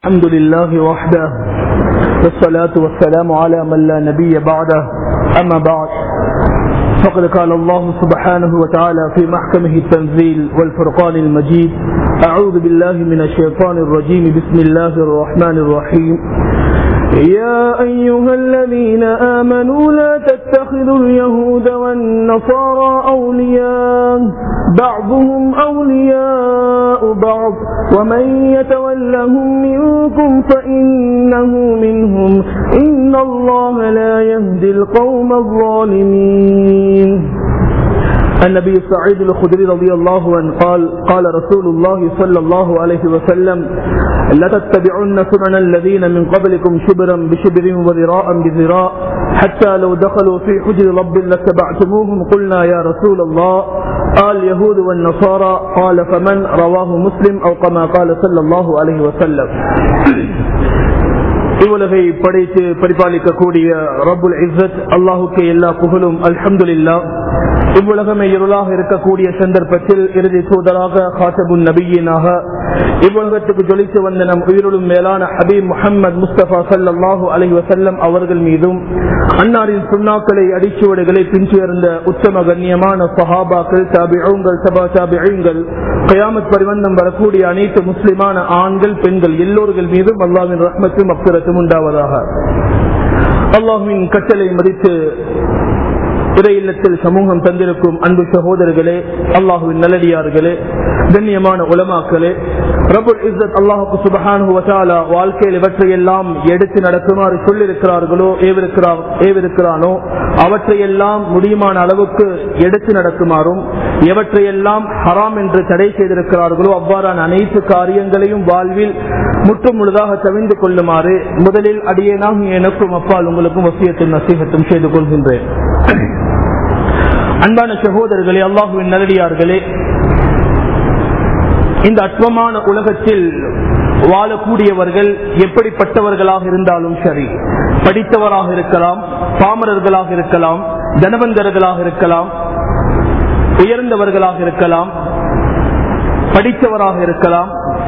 الحمد لله وحده والصلاة والسلام على من لا نبي بعده أما بعد فقد قال الله سبحانه وتعالى في محكمه التنزيل والفرقان المجيد أعوذ بالله من الشيطان الرجيم بسم الله الرحمن الرحيم يا أيها الذين آمنوا لا تتخذوا اليهود والنصارى أولياء بعضهم أولياء بعض ومن يتولهم منكم فإنه منهم إن الله لا يهدي القوم الظالمين النبي سعيد الخدري رضي الله عنه قال قال رسول الله صلى الله عليه وسلم لا تتبعن سنن الذين من قبلكم شبرا بشبر وذراعا بذراع حتى لو دخلوا في حجر رب لاتبعتموهم قلنا يا رسول الله قال اليهود والنصارى قال فمن رواه مسلم او كما قال صلى الله عليه وسلم இவ்வுலகை படைத்து பரிபாலிக்கக்கூடிய ரபுல் இஸ்ஸத் அல்லாஹுக்கு எல்லா புகழும் அல்ஹம்துலில்லா இவ்வுலகமே இருளாக இருக்கக்கூடிய சந்தர்ப்பத்தில் இறுதி தூதராக ஹாசபுன் நபியினாக இவ்வுலகத்துக்கு ஜொலித்து வந்த நம் உயிரிலும் மேலான ஹபீப் முகமது முஸ்தபா சல்லாஹூ அலி வசல்லம் அவர்கள் மீதும் அன்னாரின் சுண்ணாக்களை அடிச்சுவடுகளை பின்துயர்ந்த உத்தம கண்ணியமான சஹாபாக்கள் தாபிகள் சபா தாபிகள் கயாமத் பரிவந்தம் வரக்கூடிய அனைத்து முஸ்லிமான ஆண்கள் பெண்கள் எல்லோர்கள் மீதும் அல்லாவின் ரஹ்மத்தும் அப்துரத்தும் உண்டாவதாக அல்லாஹுவின் கட்டளை மதித்து இறை இல்லத்தில் சமூகம் தந்திருக்கும் அன்பு சகோதரர்களே அல்லாஹுவின் நல்லடியார்களே கண்ணியமான உலமாக்களே ரபுல் இஸ்ஸத் அல்லாஹுக்கு சுபஹானு வாழ்க்கையில் இவற்றையெல்லாம் எடுத்து நடக்குமாறு சொல்லிருக்கிறார்களோ ஏவிருக்கிறானோ அவற்றையெல்லாம் முடியுமான அளவுக்கு எடுத்து நடக்குமாறும் எவற்றையெல்லாம் ஹராம் என்று தடை செய்திருக்கிறார்களோ அவ்வாறான அனைத்து காரியங்களையும் வாழ்வில் முற்றும் முழுதாக தவிந்து கொள்ளுமாறு முதலில் அடியேனாக எனக்கும் அப்பால் உங்களுக்கும் வசியத்தும் நசீகத்தும் செய்து கொள்கின்றேன் அன்பான சகோதரர்களே அல்லாஹுவின் நல்லடியார்களே இந்த அற்பமான உலகத்தில் வாழக்கூடியவர்கள் எப்படிப்பட்டவர்களாக இருந்தாலும் சரி படித்தவராக இருக்கலாம் பாமரர்களாக இருக்கலாம் தனவந்தர்களாக இருக்கலாம் உயர்ந்தவர்களாக இருக்கலாம் படித்தவராக இருக்கலாம்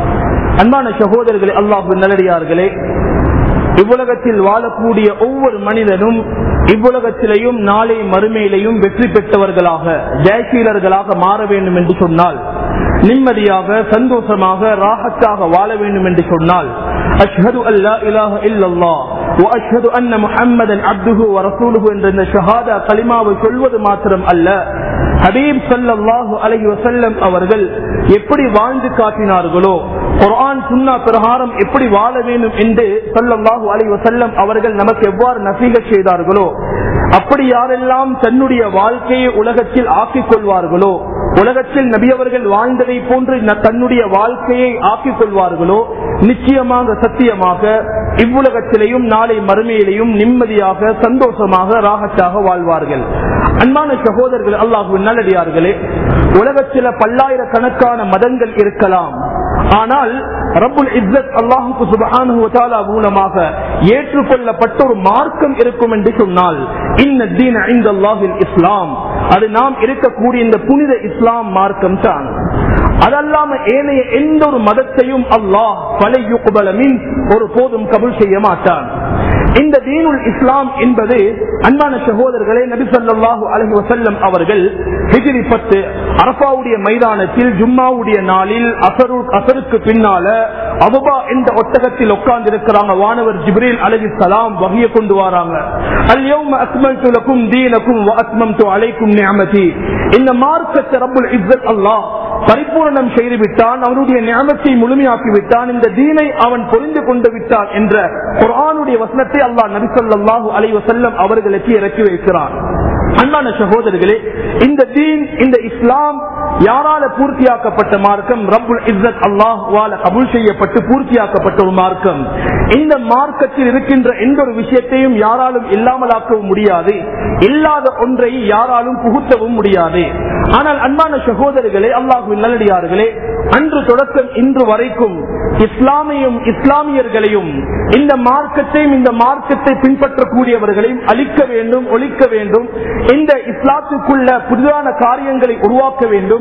அன்பான சகோதரர்களே அல்லாஹு நல்லடியார்களே இவ்வுலகத்தில் வாழக்கூடிய ஒவ்வொரு மனிதனும் இவ்வுலகத்திலையும் நாளை மறுமையிலையும் வெற்றி பெற்றவர்களாக ஜெயசீலர்களாக மாற வேண்டும் என்று சொன்னால் நிம்மதியாக சந்தோஷமாக ராகத்தாக வாழ வேண்டும் என்று சொன்னால் அஷ்ஹது அல்லா இலாஹ இல்லல்லா அஷ்ஹது அன்ன முஹம்மதன் அப்துஹு வரசூலுஹு என்ற இந்த ஷஹாதா கலிமாவை சொல்வது மாத்திரம் அல்ல ஹபீப் சல்லாஹு அலஹி வசல்லம் அவர்கள் எப்படி வாழ்ந்து காட்டினார்களோ குரான் சுன்னா பிரகாரம் எப்படி வாழ வேண்டும் என்று சொல்லல்லாஹு அலி வசல்லம் அவர்கள் நமக்கு எவ்வாறு நசீக செய்தார்களோ அப்படி யாரெல்லாம் தன்னுடைய வாழ்க்கையை உலகத்தில் ஆக்கிக் கொள்வார்களோ உலகத்தில் நபியவர்கள் வாழ்ந்ததை போன்று தன்னுடைய வாழ்க்கையை ஆக்கிக் கொள்வார்களோ நிச்சயமாக சத்தியமாக இவ்வுலகத்திலையும் நாளை மறுமையிலையும் நிம்மதியாக சந்தோஷமாக ராகத்தாக வாழ்வார்கள் அன்பான சகோதரர்கள் அல்லாஹு நல்லடியார்களே உலகத்தில பல்லாயிரக்கணக்கான மதங்கள் இருக்கலாம் ஆனால் ரபுல் இஸ்ஸத் அல்லாஹுக்கு சுபஹானு மூலமாக ஏற்றுக்கொள்ளப்பட்ட ஒரு மார்க்கம் இருக்கும் என்று சொன்னால் இன்ன தீன இந்த அல்லாஹில் இஸ்லாம் அது நாம் இருக்கக்கூடிய இந்த புனித இஸ்லாம் மார்க்கம் தான் அதல்லாம ஏனைய எந்த ஒரு மதத்தையும் அல்லாஹ் பலையுகுபலமின் ஒரு போதும் கபுல் செய்ய மாட்டான் இந்த தீனுல் இஸ்லாம் என்பது அன்பான சகோதரர்களே நபிசல்லாஹு அலஹி வசல்லம் அவர்கள் ஹிஜிரி பத்து அரபாவுடைய மைதானத்தில் ஜும்மாவுடைய நாளில் அசரு அசருக்கு பின்னால அபுபா என்ற ஒட்டகத்தில் உட்கார்ந்து இருக்கிறாங்க வானவர் ஜிப்ரீல் அலஹி சலாம் வகைய கொண்டு வராங்க அல்யோம் அஸ்மல் துலக்கும் தீனக்கும் அஸ்மம் து அலைக்கும் நியமதி இந்த மார்க்கத்தை ரபுல் இஸ்ஸத் அல்லாஹ் பரிபூரணம் செய்து விட்டான் அவனுடைய ஞாபகத்தை முழுமையாக்கி விட்டான் இந்த தீனை அவன் பொறிந்து கொண்டு விட்டான் என்ற குரானுடைய வசனத்தை அல்லாஹ் நபிசல்லாஹூ அலை வசல்லம் அவர்களுக்கு இறக்கி வைக்கிறான் அன்பான சகோதரர்களே இந்த தீன் இந்த இஸ்லாம் யாரால பூர்த்தியாக்கப்பட்ட மார்க்கம் ரபுல் இஸ்ஸத் அல்லாஹ் வால கபூல் செய்யப்பட்டு பூர்த்தியாக்கப்பட்ட ஒரு மார்க்கம் இந்த மார்க்கத்தில் இருக்கின்ற எந்த ஒரு விஷயத்தையும் யாராலும் இல்லாமலாக்கவும் முடியாது இல்லாத ஒன்றை யாராலும் புகுத்தவும் முடியாது ஆனால் அன்பான சகோதரர்களே அல்லாஹுவின் நல்லடியார்களே அன்று தொடக்கம் இன்று வரைக்கும் இஸ்லாமையும் இஸ்லாமியர்களையும் இந்த மார்க்கத்தையும் இந்த மார்க்கத்தை பின்பற்றக்கூடியவர்களையும் அழிக்க வேண்டும் ஒழிக்க வேண்டும் இந்த இஸ்லாத்துக்குள்ள புதிதான காரியங்களை உருவாக்க வேண்டும்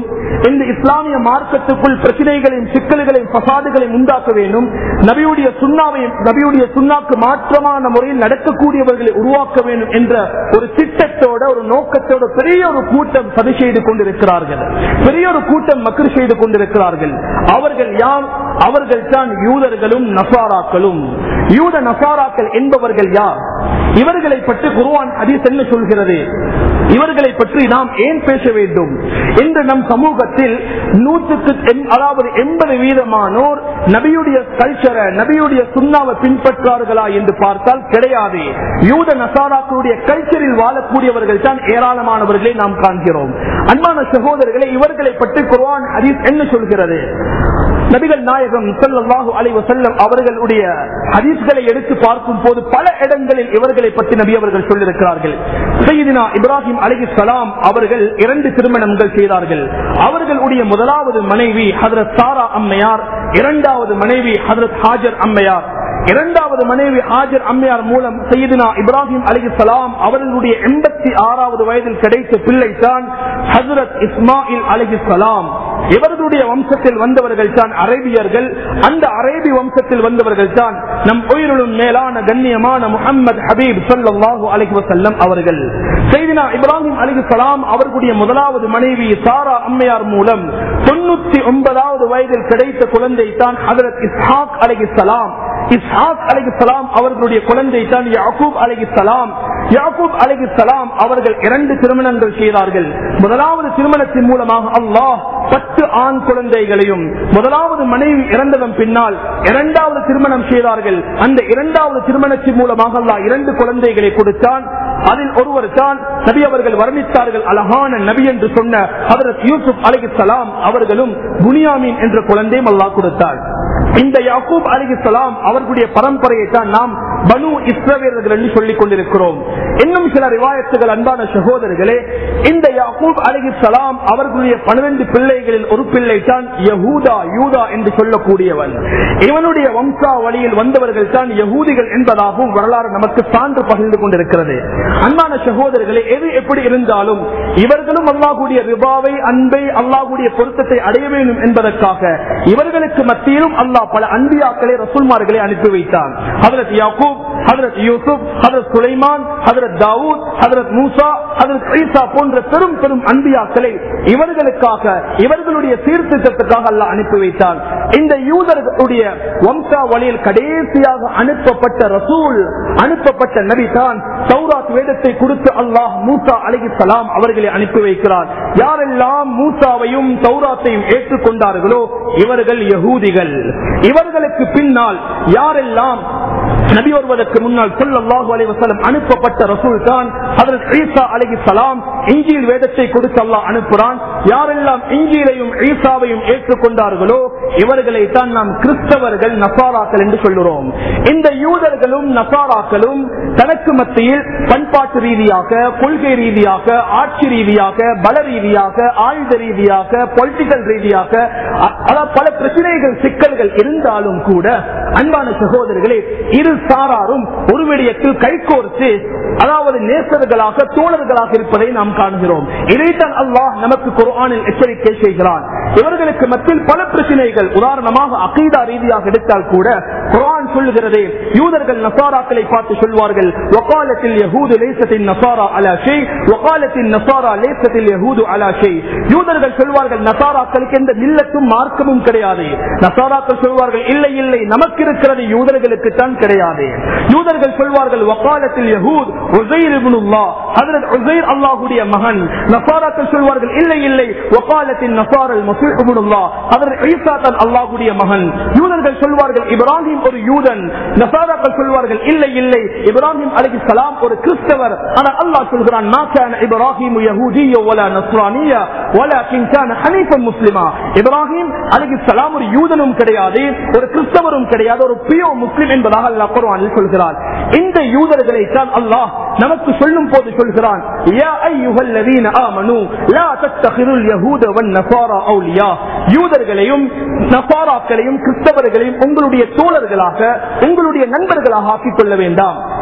இந்த இஸ்லாமிய மார்க்கத்துக்குள் பிரச்சனைகளையும் சிக்கல்களையும் பசாதுகளையும் உண்டாக்க வேண்டும் நபியுடைய சுண்ணாவையும் நபியுடைய சுண்ணாக்கு மாற்றமான முறையில் நடக்கக்கூடியவர்களை உருவாக்க வேண்டும் என்ற ஒரு திட்டத்தோட ஒரு நோக்கத்தோட பெரிய ஒரு கூட்டம் சதி செய்து கொண்டிருக்கிறார்கள் பெரிய ஒரு கூட்டம் மக்கள் செய்து கொண்டிருக்கிறார்கள் அவர்கள் யார் அவர்கள் தான் யூதர்களும் நசாராக்களும் யூத நசாராக்கள் என்பவர்கள் யார் இவர்களை பற்றி குருவான் ஹதீஸ் என்ன சொல்கிறது இவர்களை பற்றி நாம் ஏன் பேச வேண்டும் இன்று நம் சமூகத்தில் நூற்றுக்கு எண்- அதாவது எண்பது வீதமானோர் நபியுடைய கல்ச்சரை நபியுடைய சுண்ணாவை பின்பற்றார்களா என்று பார்த்தால் கிடையாது யூத நசாராக்களுடைய கல்ச்சரில் வாழக்கூடியவர்கள் தான் ஏராளமானவர்களை நாம் காண்கிறோம் அன்பான சகோதரர்களை இவர்களை பற்றி குர்ஆன் ஹதீஸ் என்ன சொல்கிறது நபிகள் நாயகம் ஸல்லல்லாஹு அலைஹி வஸல்லம் அவர்களுடைய ஹதீஸ்களை எடுத்து பார்க்கும் போது பல இடங்களில் இவர்களை பற்றி நபி அவர்கள் சொல்லியிருக்கிறார்கள் சையதினா இப்ராஹிம் அலைஹிஸ்ஸலாம் அவர்கள் இரண்டு திருமணங்கள் செய்தார்கள் அவர்களுடைய முதலாவது மனைவி ஹஜரத் சாரா அம்மையார் இரண்டாவது மனைவி ஹஜரத் ஹாஜர் அம்மையார் இரண்டாவது மனைவி ஹாஜர் அம்மையார் மூலம் சையதினா இப்ராஹிம் அலிசலாம் அவர்களுடைய எண்பத்தி ஆறாவது வயதில் கிடைத்த பிள்ளை தான் ஹசரத் இஸ்மாயில் அலிசலாம் இவர்களுடைய வம்சத்தில் வந்தவர்கள் தான் அரேபியர்கள் அந்த அரேபி வம்சத்தில் வந்தவர்கள் தான் நம் உயிரிலும் மேலான கண்ணியமான முகமது ஹபீப் ஸல்லல்லாஹு அலைஹி வஸல்லம் அவர்கள் செய்தினா இப்ராஹிம் அலிசலாம் அவர்களுடைய முதலாவது மனைவி சாரா அம்மையார் மூலம் தொண்ணூத்தி ஒன்பதாவது வயதில் கிடைத்த குழந்தை தான் ஹதரத் இஸ்ஹாக் அலிசலாம் இஸ்ஹாக் அலிசலாம் அவர்களுடைய குழந்தை தான் யாக்கூப் அலிசலாம் யாக்கூப் அலிசலாம் அவர்கள் இரண்டு திருமணங்கள் செய்தார்கள் முதலாவது திருமணத்தின் மூலமாக அல்லாஹ் பத்து ஆண் குழந்தைகளையும் முதலாவது மனைவி இறந்ததன் பின்னால் இரண்டாவது திருமணம் செய்தார்கள் அந்த இரண்டாவது திருமணத்தின் மூலமாக அல்லாஹ் இரண்டு குழந்தைகளை கொடுத்தான் அதில் ஒருவர் தான் நபி அவர்கள் வர்ணித்தார்கள் அழகான நபி என்று சொன்ன ஹதரத் யூசுப் அலிசலாம் அவர்களும் புனியாமீன் என்ற குழந்தையும் அல்லாஹ் கொடுத்தார் இந்த யாக்கூப் அலிசலாம் அவர்களுடைய பரம்பரையை தான் நாம் பனு இஸ்ரவேலர்கள் என்று சொல்லிக் கொண்டிருக்கிறோம் இன்னும் சில ரிவாயத்துகள் அன்பான சகோதரர்களே இந்த யாக்கூப் அலிசலாம் அவர்களுடைய பன்னிரண்டு பிள்ளைகளில் ஒரு பிள்ளை தான் யஹூதா யூதா என்று சொல்லக்கூடியவன் இவனுடைய வம்சா வழியில் வந்தவர்கள் தான் யகூதிகள் என்பதாகவும் வரலாறு நமக்கு சான்று பகிர்ந்து கொண்டிருக்கிறது அன்பான சகோதரர்களே எது எப்படி இருந்தாலும் இவர்களும் அல்லாஹுடைய ரிபாவை அன்பை அல்லாஹுடைய பொருத்தத்தை அடைய வேண்டும் என்பதற்காக இவர்களுக்கு மத்தியிலும் அல்லாஹ் பல அன்பியாக்களை ரசூல்மார்களை அனுப்பி வைத்தான் ஹதரத் யாக்கூப் ஹதரத் யூசுப் ஹதரத் சுலைமான் ஹதரத் தாவூத் ஹதரத் மூசா ஹதரத் ஈசா போன்ற பெரும் பெரும் அன்பியாக்களை இவர்களுக்காக இவர்களுடைய சீர்திருத்தத்துக்காக அல்லாஹ் அனுப்பி வைத்தான் இந்த யூதர்களுடைய வம்சா வழியில் கடைசியாக அனுப்பப்பட்ட ரசூல் அனுப்பப்பட்ட நபி தான் சௌராத் வேதத்தை கொடுத்து அல்லாஹ் மூசா அலிசலாம் அவர்களை அனுப்பி வைக்கிறார் யாரெல்லாம் மூசாவையும் சௌராத்தையும் ஏற்றுக்கொண்டார்களோ இவர்கள் யகூதிகள் இவர்களுக்கு பின்னால் யாரெல்லாம் நபி வருவதற்கு முன்னால் சொல்லல்லாஹு அலைஹி வஸல்லம் அனுப்பப்பட்ட ரசூல் தான் ஹஜ்ரத் ஈசா அலைஹிஸ்ஸலாம் இஞ்சில் வேதத்தை கொடுத்து அல்லாஹ் அனுப்புறான் யாரெல்லாம் இஞ்சிலையும் ஈசாவையும் ஏற்றுக்கொண்டார்களோ இவர்களை தான் நாம் கிறிஸ்தவர்கள் நசாராக்கள் என்று சொல்லுறோம் இந்த யூதர்களும் நசாராக்களும் தனக்கு மத்தியில் பண்பாட்டு ரீதியாக கொள்கை ரீதியாக ஆட்சி ரீதியாக பல ரீதியாக ஆயுத ரீதியாக பொலிட்டிக்கல் ரீதியாக அ- அதாவது பல பிரச்சனைகள் சிக்கல்கள் இருந்தாலும் கூட அன்பான சகோதரர்களே இரு சாராரும் ஒரு விடயத்தில் கைகோர்த்து அதாவது நேசர்களாக தோழர்களாக இருப்பதை நாம் காண்கிறோம் இதைத்தான் அல்லாஹ் நமக்கு குர்ஆனில் எச்சரிக்கை செய்கிறான் இவர்களுக்கு மத்தியில் பல பிரச்சனைகள் உதாரணமாக அகீதா ரீதியாக எடுத்தால் கூட குர்ஆன் சொல்லுகிறது யூதர்கள் நசாராக்களை பார்த்து சொல்வார்கள் வகாலத்தில் யஹூது லேசத்தின் நசாரா அலா ஷை வகாலத்தின் நசாரா லேசத்தில் யஹூது அலா ஷை யூதர்கள் சொல்வார்கள் நசாராக்களுக்கு எந்த மில்லத்தும் மார்க்கமும் கிடையாது நசாராக்கள் சொல்வார்கள் இல்லை இல்லை நமக்கு இருக்கிறது யூதர்களுக்கு தான் கிடையாது யூதர்கள் சொல்வார்கள் வகாலத்தில் யஹூத் உசைர் இப்னுல்லாஹ் ஹஜ்ரத் உசைர் அல்லாஹ்வுடைய மகன் நசாராக்கள் சொல்வார்கள் இல்லை இல்லை வகாலத்தின் நசாரல் மசீஹ் இப்னுல்லாஹ் ஹஜ்ரத் ஈசா தான் அல்லாஹ்வுடைய மகன் யூதர்கள் சொல்வார்கள் இப்ராஹிம் ஒரு யூதன் நசாராக்கள் சொல்வார்கள் இல்லை இல்லை இப்ராஹிம் அலைஹிஸ்ஸலாம் ஒரு கிறிஸ்தவர் ஆனால் அல்லாஹ் சொல்கிறான் மா கான இப்ராஹிம் யஹூதிய வலா நஸ்ரானிய வலாகின் கான ஹனீஃபன் முஸ்லிமா இப்ராஹிம் அலைஹிஸ்ஸலாம் ஒரு யூதனும் கிடையாது ஒரு கிறிஸ்தவரும் கிடையாது ஒரு பியோ முஸ்லிம் என்பதாக அல்லாஹ் குர்ஆனில் சொல்கிறார் இந்த யூதர்களை தான் அல்லாஹ் நமக்கு சொல்லும் போது சொல்கிறான் யா அய்யுஹல்லதீன ஆமனூ லா தத்தகிருல் யஹூத வன் நஸாரா அவுலியா யூதர்களையும் நசாராக்களையும் கிறிஸ்தவர்களையும் உங்களுடைய தோழர்களாக உங்களுடைய நண்பர்களாக ஆக்கிக் கொள்ள வேண்டாம்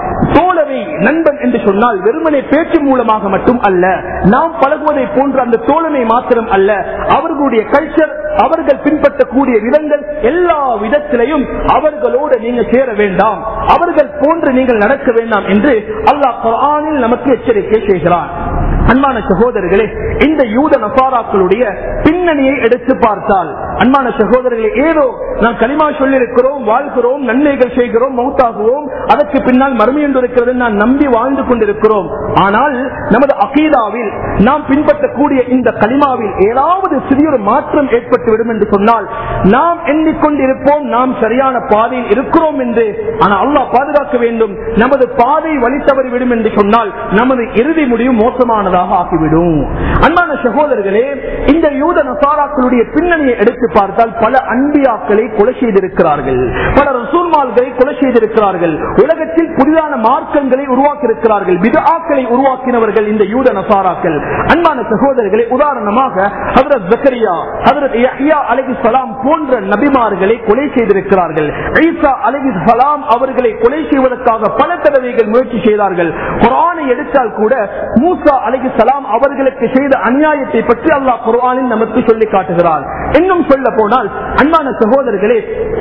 தோழமை நண்பன் என்று சொன்னால் வெறுமனே பேச்சு மூலமாக மட்டும் அல்ல நாம் பழகுவதை போன்ற அந்த தோழமை மாத்திரம் அல்ல அவர்களுடைய கல்ச்சர் அவர்கள் பின்பற்றக்கூடிய விதங்கள் எல்லா விதத்திலையும் அவர்களோடு நீங்க சேர வேண்டாம் அவர்கள் போன்று நீங்கள் நடக்க வேண்டாம் என்று அல்லாஹ் குர்ஆனில் நமக்கு எச்சரிக்கை செய்கிறான் அன்பான சகோதரர்களே இந்த யூத நசாராக்களுடைய பின்னணியை எடுத்து பார்த்தால் அன்பான சகோதரர்களே ஏதோ நாம் களிமா சொல்லியிருக்கிறோம் வாழ்கிறோம் நன்மைகள் செய்கிறோம் மௌத்தாகுவோம் அதற்கு பின்னால் மறுமை என்று இருக்கிறது நான் நம்பி வாழ்ந்து கொண்டிருக்கிறோம் ஆனால் நமது அகீதாவில் நாம் பின்பற்றக்கூடிய இந்த களிமாவில் ஏதாவது சிறியொரு மாற்றம் ஏற்பட்டுவிடும் என்று சொன்னால் நாம் எண்ணிக்கொண்டிருப்போம் நாம் சரியான பாதையில் இருக்கிறோம் என்று ஆனால் அல்லாஹ் பாதுகாக்க வேண்டும் நமது பாதை வழி தவறிவிடும் என்று சொன்னால் நமது இறுதி முடிவு மோசமானதாக ஆகிவிடும் அன்பான சகோதரர்களே இந்த யூத நசாராக்களுடைய பின்னணியை எடுத்து பார்த்தால் பல அன்பியாக்களை கொலை செய்திருக்கிறார்கள் பல ரசூல்மால்களை கொலை செய்திருக்கிறார்கள் உலகத்தில் புதிதான மார்க்கங்களை உருவாக்கி இருக்கிறார்கள் விதாக்களை உருவாக்கினவர்கள் இந்த யூத நசாராக்கள் அன்பான சகோதரர்களை உதாரணமாக ஹதரத் ஜக்கரியா ஹதரத் யஹ்யா அலைஹி சலாம் போன்ற நபிமார்களை கொலை செய்திருக்கிறார்கள் ஈசா அலைஹி சலாம் அவர்களை கொலை செய்வதற்காக பல தடவைகள் முயற்சி செய்தார்கள் குரானை எடுத்தால் கூட மூசா அலைஹி சலாம் அவர்களுக்கு செய்த அநியாயத்தை பற்றி அல்லாஹ் குர்ஆனில் நமக்கு சொல்லி காட்டுகிறார் இன்னும் சொல்ல போனால் அன்பான சகோதரர்களே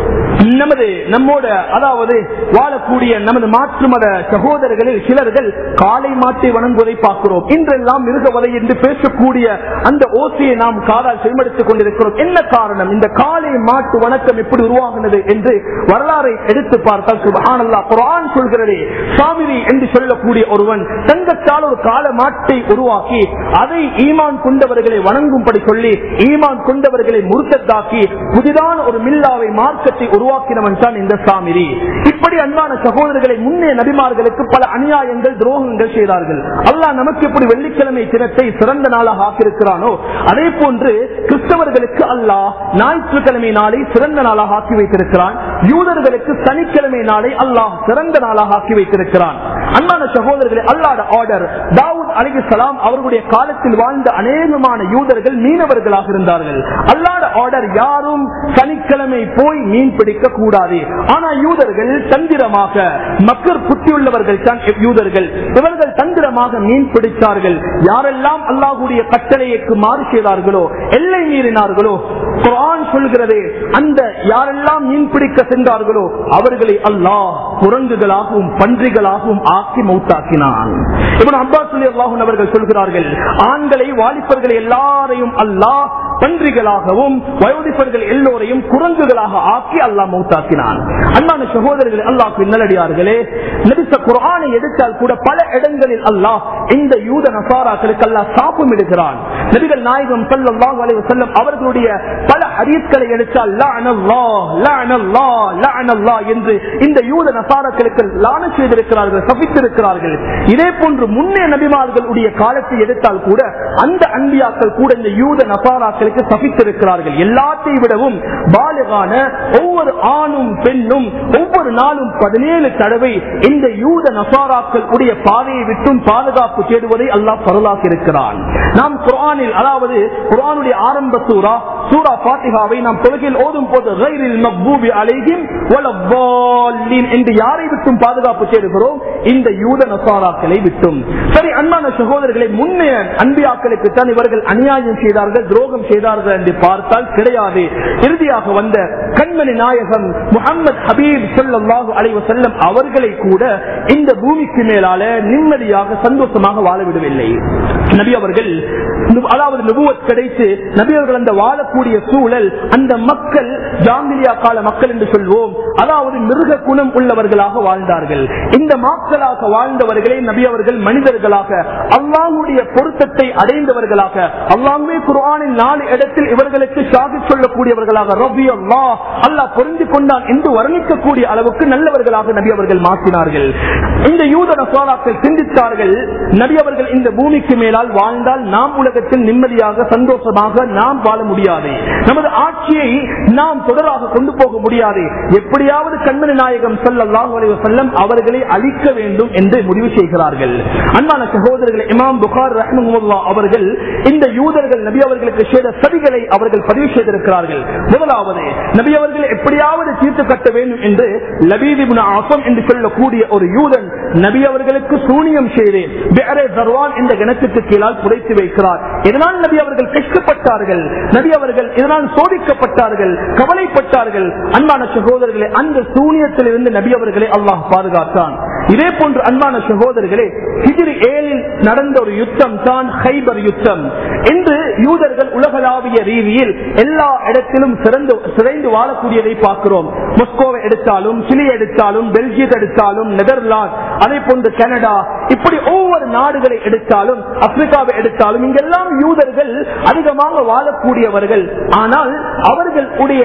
நமது நம்மோட அதாவது வாழக்கூடிய நமது மாற்று மத சகோதரர்களில் சிலர்கள் காலை மாட்டை வணங்குவதை பார்க்கிறோம் இன்றெல்லாம் மிருகவதை என்று பேசக்கூடிய அந்த ஓசையை நாம் காதால் செயல்படுத்திக் கொண்டிருக்கிறோம் என்ன காரணம் இந்த காலை மாட்டு வணக்கம் எப்படி உருவாகினது என்று வரலாறை எடுத்து பார்த்தால் சுபஹானல்லா குர்ஆன் சொல்கிறதே சாமிரி என்று சொல்லக்கூடிய ஒருவன் தங்கத்தால் ஒரு கால மாட்டை உருவாக்கி அதை ஈமான் கொண்டவர்களை வணங்கும்படி சொல்லி ஈமான் கொண்டவர்களை முருத்தத்தாக்கி புதிதான ஒரு மில்லாவை மார்க்கத்தை உருவாக்கினவன் தான் இந்த சாமிரி இப்படி அன்பான சகோதரர்களை முன்னே நபிமார்களுக்கு பல அநியாயங்கள் துரோகங்கள் செய்தார்கள் அல்லாஹ் நமக்கு எப்படி வெள்ளிக்கிழமை தினத்தை சிறந்த நாளாக ஆக்கியிருக்கிறானோ அதே போன்று கிறிஸ்தவர்களுக்கு அல்லாஹ் ஞாயிற்றுக்கிழமை நாளை சிறந்த நாளாக ஆக்கி வைத்திருக்கிறான் யூதர்களுக்கு சனிக்கிழமை நாளை அல்லாஹ் சிறந்த நாளாக ஆக்கி வைத்திருக்கிறான் அன்பான சகோதரர்களே அல்லாட ஆர்டர் தாவூத் அலிகு சலாம் அவர்களுடைய காலத்தில் வாழ்ந்த அநேகமான யூதர்கள் மீனவர்களாக இருந்தார்கள் அல்லாட ஆர்டர் யாரும் சனிக்கிழமை போய் மீன் பிடிக்க கூடாது ஆனா யூதர்கள் தந்திரமாக மக்கள் புத்தியுள்ளவர்கள் தான் யூதர்கள் இவர்கள் தந்திரமாக மீன் பிடித்தார்கள் யாரெல்லாம் அல்லாஹுடைய கட்டளைக்கு மாறு செய்தார்களோ எல்லை மீறினார்களோ குரான் சொல்கிறது அந்த யாரெல்லாம் மீன் பிடிக்க சென்றார்களோ அவர்களை அல்லாஹ் குரங்குகளாகவும் பன்றிகளாகவும் ஆக்கி மௌத்தாக்கினான் இவன் அப்பாஸ் அல்லாஹூன் அவர்கள் சொல்கிறார்கள் ஆண்களை வாலிபர்களை எல்லாரையும் அல்லாஹ் பன்றிகளாகவும் வயோதிபர்கள் எல்லோரையும் குரங்குகளாக ஆக்கி அல்லாஹ் மௌத்தாக்கினான் அன்பான சகோதரர்கள் அல்லாஹ் நல்லடியார்களே நபிச குரானை எடுத்தால் கூட பல இடங்களில் அல்லாஹ் இந்த யூத நசாராக்களுக்கு அல்லாஹ் சாப்பம் எடுக்கிறான் நபிகள் நாயகம் சல்லாஹ் அலைஹி வஸல்லம் அவர்களுடைய பல ஹதீஸ்களை எடுத்தால் லஅனல்லாஹ் லஅனல்லாஹ் லஅனல்லாஹ் என்று இந்த யூத நசாராக்களுக்கு லான செய்திருக்கிறார்கள் சபித்திருக்கிறார்கள் இதே போன்று முன்னே நபிமார்களுடைய காலத்தை எடுத்தால் கூட அந்த அன்பியாக்கள் கூட இந்த யூத நசாராக்களுக்கு சபித்திருக்கிறார்கள் எல்லாத்தையும் விடவும் பாலிகான ஒவ்வொரு ஆணும் பெண்ணும் ஒவ்வொரு நாளும் பதினேழு தடவை இந்த யூத நசாராக்கள் உடைய பாதையை விட்டும் பாதுகாப்பு தேடுவதை அல்லாஹ் பரலாக்கி இருக்கிறான் நாம் குரானில் அதாவது குரானுடைய ஆரம்ப சூரா சூரா பாத்திகாவை நாம் தொழுகையில் ஓதும் போது கைரில் மக்பூபி அலைஹிம் வலப்பாலின் என்று யாரை விட்டும் பாதுகாப்பு தேடுகிறோம் இந்த யூத நசாராக்களை விட்டும் சரி அன்பான சகோதரர்களை முன்னைய அன்பியாக்களுக்கு தான் இவர்கள் அநியாயம் செய்தார்கள் துரோகம் செய்தார்கள் என்று பார்த்தால் கிடையாது இறுதியாக வந்த கண்மணி நாயகம் முகமது ஹபீப் சொல்லாஹு அலைவ செல்லம் அவர்களை கூட இந்த பூமிக்கு மேலால நிம்மதியாக சந்தோஷமாக வாழ விடவில்லை நபி அவர்கள் அதாவது நுபுவத் கிடைத்து நபி அவர்கள் அந்த வாழக்கூடிய சூழல் அந்த மக்கள் ஜாங்கிலியா கால மக்கள் என்று சொல்வோம் அதாவது மிருக குணம் உள்ளவர்களாக வாழ்ந்தார்கள் இந்த மக்களாக வாழ்ந்தவர்களே நபி அவர்கள் மனிதர்களாக அல்லாஹுடைய பொருத்தத்தை அடைந்தவர்களாக அல்லாமே குரானின் நாலு இடத்தில் இவர்களுக்கு சாதி சொல்லக்கூடியவர்களாக ரபி அல்லா அல்லாஹ் பொருந்தி கொண்டான் என்று வர்ணிக்கக்கூடிய அளவுக்கு நல்லவர்களாக நபி அவர்கள் மாற்றினார்கள் இந்த யூத நசாராக்கள் சிந்தித்தார்கள் நபி அவர்கள் இந்த பூமிக்கு மேலால் வாழ்ந்தால் நாம் உலகத்தில் நிம்மதியாக சந்தோஷமாக நாம் வாழ முடியாது முடியாது நமது ஆட்சியை நாம் தொடராக கொண்டு போக முடியாது எப்படியாவது கண்மணி நாயகம் ஸல்லல்லாஹு அலைஹி வஸல்லம் அவர்களை அழிக்க வேண்டும் என்று முடிவு செய்கிறார்கள் அன்பான சகோதரர்கள் இமாம் புகார் ரஹ்மஹுல்லா அவர்கள் இந்த யூதர்கள் நபி அவர்களுக்கு செய்த சதிகளை அவர்கள் பதிவு செய்திருக்கிறார்கள் முதலாவது நபி அவர்கள் எப்படியாவது தீர்த்து கட்ட வேண்டும் என்று லபீதிபுன் ஆசம் என்று சொல்லக்கூடிய ஒரு யூதன் நபி அவர்களுக்கு சூனியம் செய்து வேறே தர்வான் என்ற கிணத்துக்கு கீழால் புதைத்து வைக்கிறார் இதனால் நபி அவர்கள் கஷ்டப்பட்டார்கள் நபி அவர்கள் இதனால் சோதிக்கப்பட்டார்கள் கவலைப்பட்டார்கள் அன்பான சகோதரர்களே அந்த சூனியத்தில் இருந்து நபி அவர்களை அல்லாஹ் பாதுகாத்தான் இதே போன்று அன்பான சகோதரர்களே ஹிஜ்ரி ஏழில் நடந்த ஒரு யுத்தம் தான் ஹைபர் யுத்தம் இன்று யூதர்கள் உலகளாவிய ரீதியில் எல்லா இடத்திலும் சிறந்து சிறைந்து வாழக்கூடியதை பார்க்கிறோம் மொஸ்கோவை எடுத்தாலும் சிலி எடுத்தாலும் பெல்ஜியத்தை எடுத்தாலும் நெதர்லாந்து அதே போன்று கனடா இப்படி ஒவ்வொரு நாடுகளை எடுத்தாலும் ஆப்பிரிக்காவை எடுத்தாலும் இங்கெல்லாம் யூதர்கள் அதிகமாக வாழக்கூடியவர்கள் ஆனால் அவர்களுடைய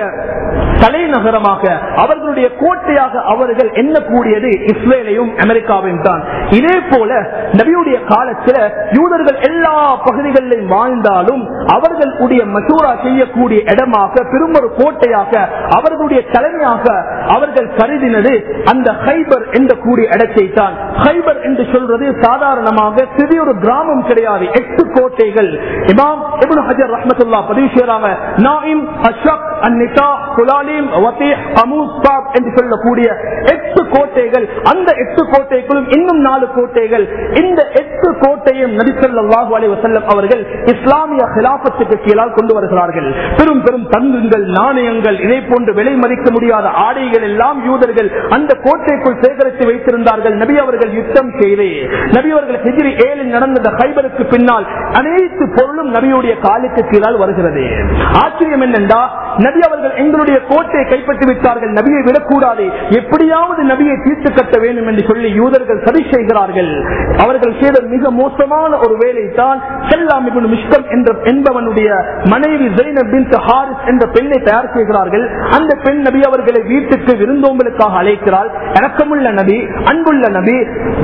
தலைநகரமாக அவர்களுடைய கோட்டையாக அவர்கள் எண்ணக்கூடியது இஸ்ரேலையும் அமெரிக்காவையும் தான் இதே போல நபியுடைய காலத்தில் யூதர்கள் எல்லா பகுதிகளிலும் வாழ்ந்தாலும் அவர்களுடைய மசூரா செய்யக்கூடிய இடமாக பெரும் ஒரு கோட்டையாக அவர்களுடைய தலைமையாக அவர்கள் கருதினது அந்த ஹைபர் என்ற கூடிய இடத்தை தான் ஹைபர் என்று சொல்றது சாதாரணமாக சிறிய ஒரு கிராமம் கிடையாது எட்டு கோட்டைகள் இமாம் இப்னு ஹஜர் ரஹ்மத்துல்லா பதிவு செய்யறாங்க நாயிம் அஷ்ரப் அந்நிதா குலாலிம் வத்தீஹ் அமூஸ் சாப் என்று சொல்லக்கூடிய எட்டு கோட்டைகள் அந்த எட்டு கோட்டைகளும் இன்னும் நாலு கோட்டைகள் இந்த எட்டு கோட்டையும் நபிசல்லாஹு அலைஹி வஸல்லம் அவர்கள் இஸ்லாமிய கிலாபத்துக்கு கீழால் கொண்டு வருகிறார்கள் பெரும் பெரும் தங்குங்கள் நாணயங்கள் இதே போன்று விலை மதிக்க முடியாத ஆடைகள் எல்லாம் யூதர்கள் அந்த கோட்டைக்குள் சேகரித்து வைத்திருந்தார்கள் நபி அவர்கள் யுத்தம் செய்து நபி அவர்கள் ஹிஜ்ரி ஏழில் நடந்த ஹைபருக்கு பின்னால் அனைத்து பொருளும் நபியுடைய காலுக்கு கீழால் வருகிறது ஆச்சரியம் என்னென்றா நபி அவர்கள் எங்களுடைய கோட்டையை கைப்பற்றி விட்டார்கள் நபியை விடக்கூடாது எப்படியாவது நபியை தீர்த்து கட்ட வேண்டும் என்று சொல்லி யூதர்கள் சதி செய்கிறார்கள் அவர்கள் செய்த மிக மோசமான ஒரு வேலை தான் செல்லாம் மிஷ்கம் என்ற என்பவனுடைய மனைவி ஜெயினப் பின் ஹாரிஸ் என்ற பெண்ணை தயார் செய்கிறார்கள் அந்த பெண் நபி அவர்களை வீட்டுக்கு விருந்தோம்பலுக்காக அழைக்கிறாள் இறக்கமுள்ள நபி அன்புள்ள நபி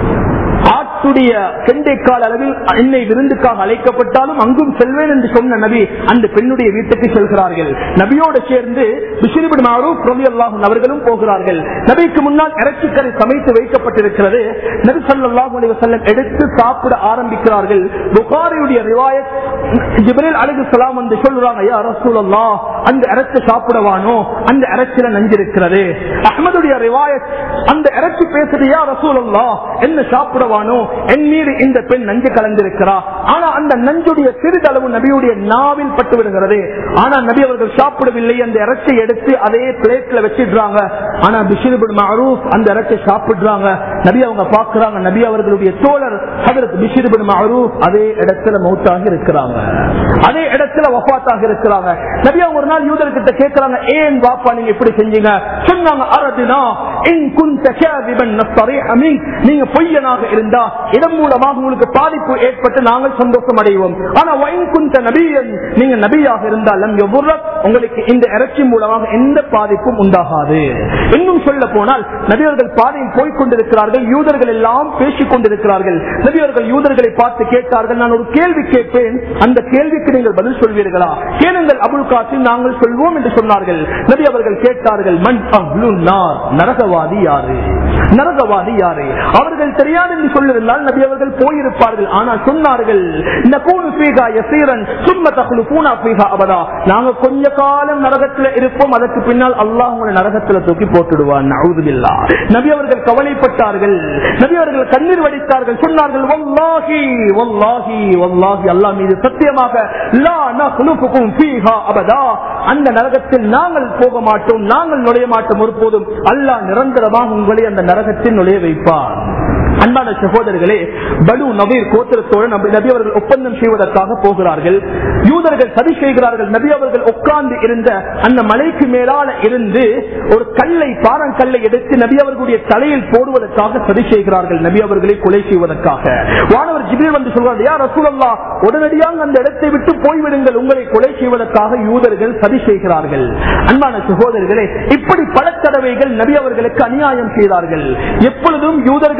ஆட்டுடைய செண்டைக்கால் அளவில் என்னை விருந்துக்காக அழைக்கப்பட்டாலும் அங்கும் செல்வேன் என்று சொன்ன நபி அந்த பெண்ணுடைய வீட்டுக்கு செல்கிறார்கள் நபியோடு சேர்ந்து பிஷிரிபின் மாரூப் ரவி அல்லாஹும் அவர்களும் போகிறார்கள் நபிக்கு முன்னால் இறைச்சிக்கரை சமைத்து வைக்கப்பட்டிருக்கிறது நபி சல்லாஹூ அலி வசல்லம் எடுத்து சாப்பிட ஆரம்பிக்கிறார்கள் புகாரியுடைய ரிவாயத் ஜிப்ரேல் அலிகு சலாம் வந்து சொல்றாங்க ஐயா ரசூலல்லா அந்த இறைச்சி சாப்பிடவானோ அந்த இறைச்சில நஞ்சிருக்கிறது அஹமதுடைய ரிவாயத் அந்த இறைச்சி பேசுறது யா ரசூலல்லா என்ன சாப்பிடவானோ என் மீது இந்த பெண் நஞ்சு கலந்திருக்கிறா ஆனா அந்த நஞ்சுடைய சிறிதளவு நபியுடைய நாவில் பட்டு விடுகிறது ஆனா நபி அவர்கள் சாப்பிடவில்லை அந்த இறைச்சி எடுத்து அதே பிளேட்ல வச்சிடுறாங்க ஆனா பிஷிருபின் மரூப் அந்த இறைச்சி சாப்பிடுறாங்க நபி அவங்க பாக்குறாங்க நபி அவர்களுடைய தோழர் அதற்கு பிஷிருபின் மரூப் அதே இடத்துல மௌத்தாக இருக்கிறாங்க அதே இடத்துல வஃபாத்தாக இருக்கிறாங்க நபி அவங்க ஒரு நாள் யூதர்கிட்ட கேட்கிறாங்க ஏன் வாப்பா நீங்க இப்படி செஞ்சீங்க சொன்னாங்க அரதுனா இன் குந்த காதிபன் நஸ்தரீஹ மின்க். நீங்க பொய்யனாக இருந்தா இதன் மூலமாக உங்களுக்கு பாதிப்பு ஏற்பட்டு நாங்கள் சந்தோஷம் அடைவோம் ஆனா வைன் குந்த நபியன் நீங்க நபியாக இருந்தாலும் உங்களுக்கு இந்த இறைச்சி மூலமாக எந்த பாதிப்பும் உண்டாகாது இன்னும் சொல்ல போனால் நபியர்கள் பாதையில் போய்க் கொண்டிருக்கிறார்கள் யூதர்கள் எல்லாம் பேசிக் கொண்டிருக்கிறார்கள் நபியர்கள் யூதர்களை பார்த்து கேட்டார்கள் நான் ஒரு கேள்வி கேட்பேன் அந்த கேள்விக்கு நீங்கள் பதில் சொல்வீர்களா கேளுங்கள் அபுல் காசிம் நாங்கள் சொல்வோம் என்று சொன்னார்கள் நபி அவர்கள் கேட்டார்கள் மண் அஹ்லுன் நார். நரகவாதி யாரு நரகவாதி யாரு அவர்கள் தெரியாது என்று சொல்லிருந்தால் நபி அவர்கள் போயிருப்பார்கள் ஆனால் சொன்னார்கள் நகூனு ஃபீகா யஸீரன் சும்ம தக்லுஃபூனா ஃபீகா அபதா நாங்க கொஞ்ச காலம் நரகத்துல இருப்போம் அதற்கு பின்னால் அல்லாஹ் உங்களை நரகத்துல தூக்கி போட்டுடுவான் நவுதுபில்லா நபி அவர்கள் கவலைப்பட்டார்கள் நபி அவர்கள் கண்ணீர் வடித்தார்கள் சொன்னார்கள் வல்லாஹி வல்லாஹி வல்லாஹி அல்லாஹ் மீது சத்தியமாக லா நக்லுஃபுகும் ஃபீஹா அபதா அந்த நரகத்தில் நாங்கள் போக மாட்டோம் நாங்கள் நுழைய மாட்டோம் ஒருபோதும் அல்லாஹ் நிரந்தரமாக உங்களை அந்த நரகத்தில் நுழைய வைப்பார் அன்பான சகோதரர்களே பலு நபீர் கோத்திரத்தோடு நபி நபி அவர்கள் ஒப்பந்தம் செய்வதற்காக போகிறார்கள் யூதர்கள் சதி செய்கிறார்கள் நபி அவர்கள் உட்கார்ந்து இருந்த அந்த மலைக்கு மேலால இருந்து ஒரு கல்லை பாறங்கல்லை எடுத்து நபி அவர்களுடைய தலையில் போடுவதற்காக சதி செய்கிறார்கள் நபி அவர்களை கொலை செய்வதற்காக வானவர் ஜிபில் வந்து சொல்றார் யார் ரசூலல்லா உடனடியாக அந்த இடத்தை விட்டு போய்விடுங்கள் உங்களை கொலை செய்வதற்காக யூதர்கள் சதி செய்கிறார்கள் அன்பான சகோதரர்களே இப்படி பல தடவைகள் நபி அவர்களுக்கு அநியாயம் செய்தார்கள் எப்பொழுதும் யூதர்களுக்கு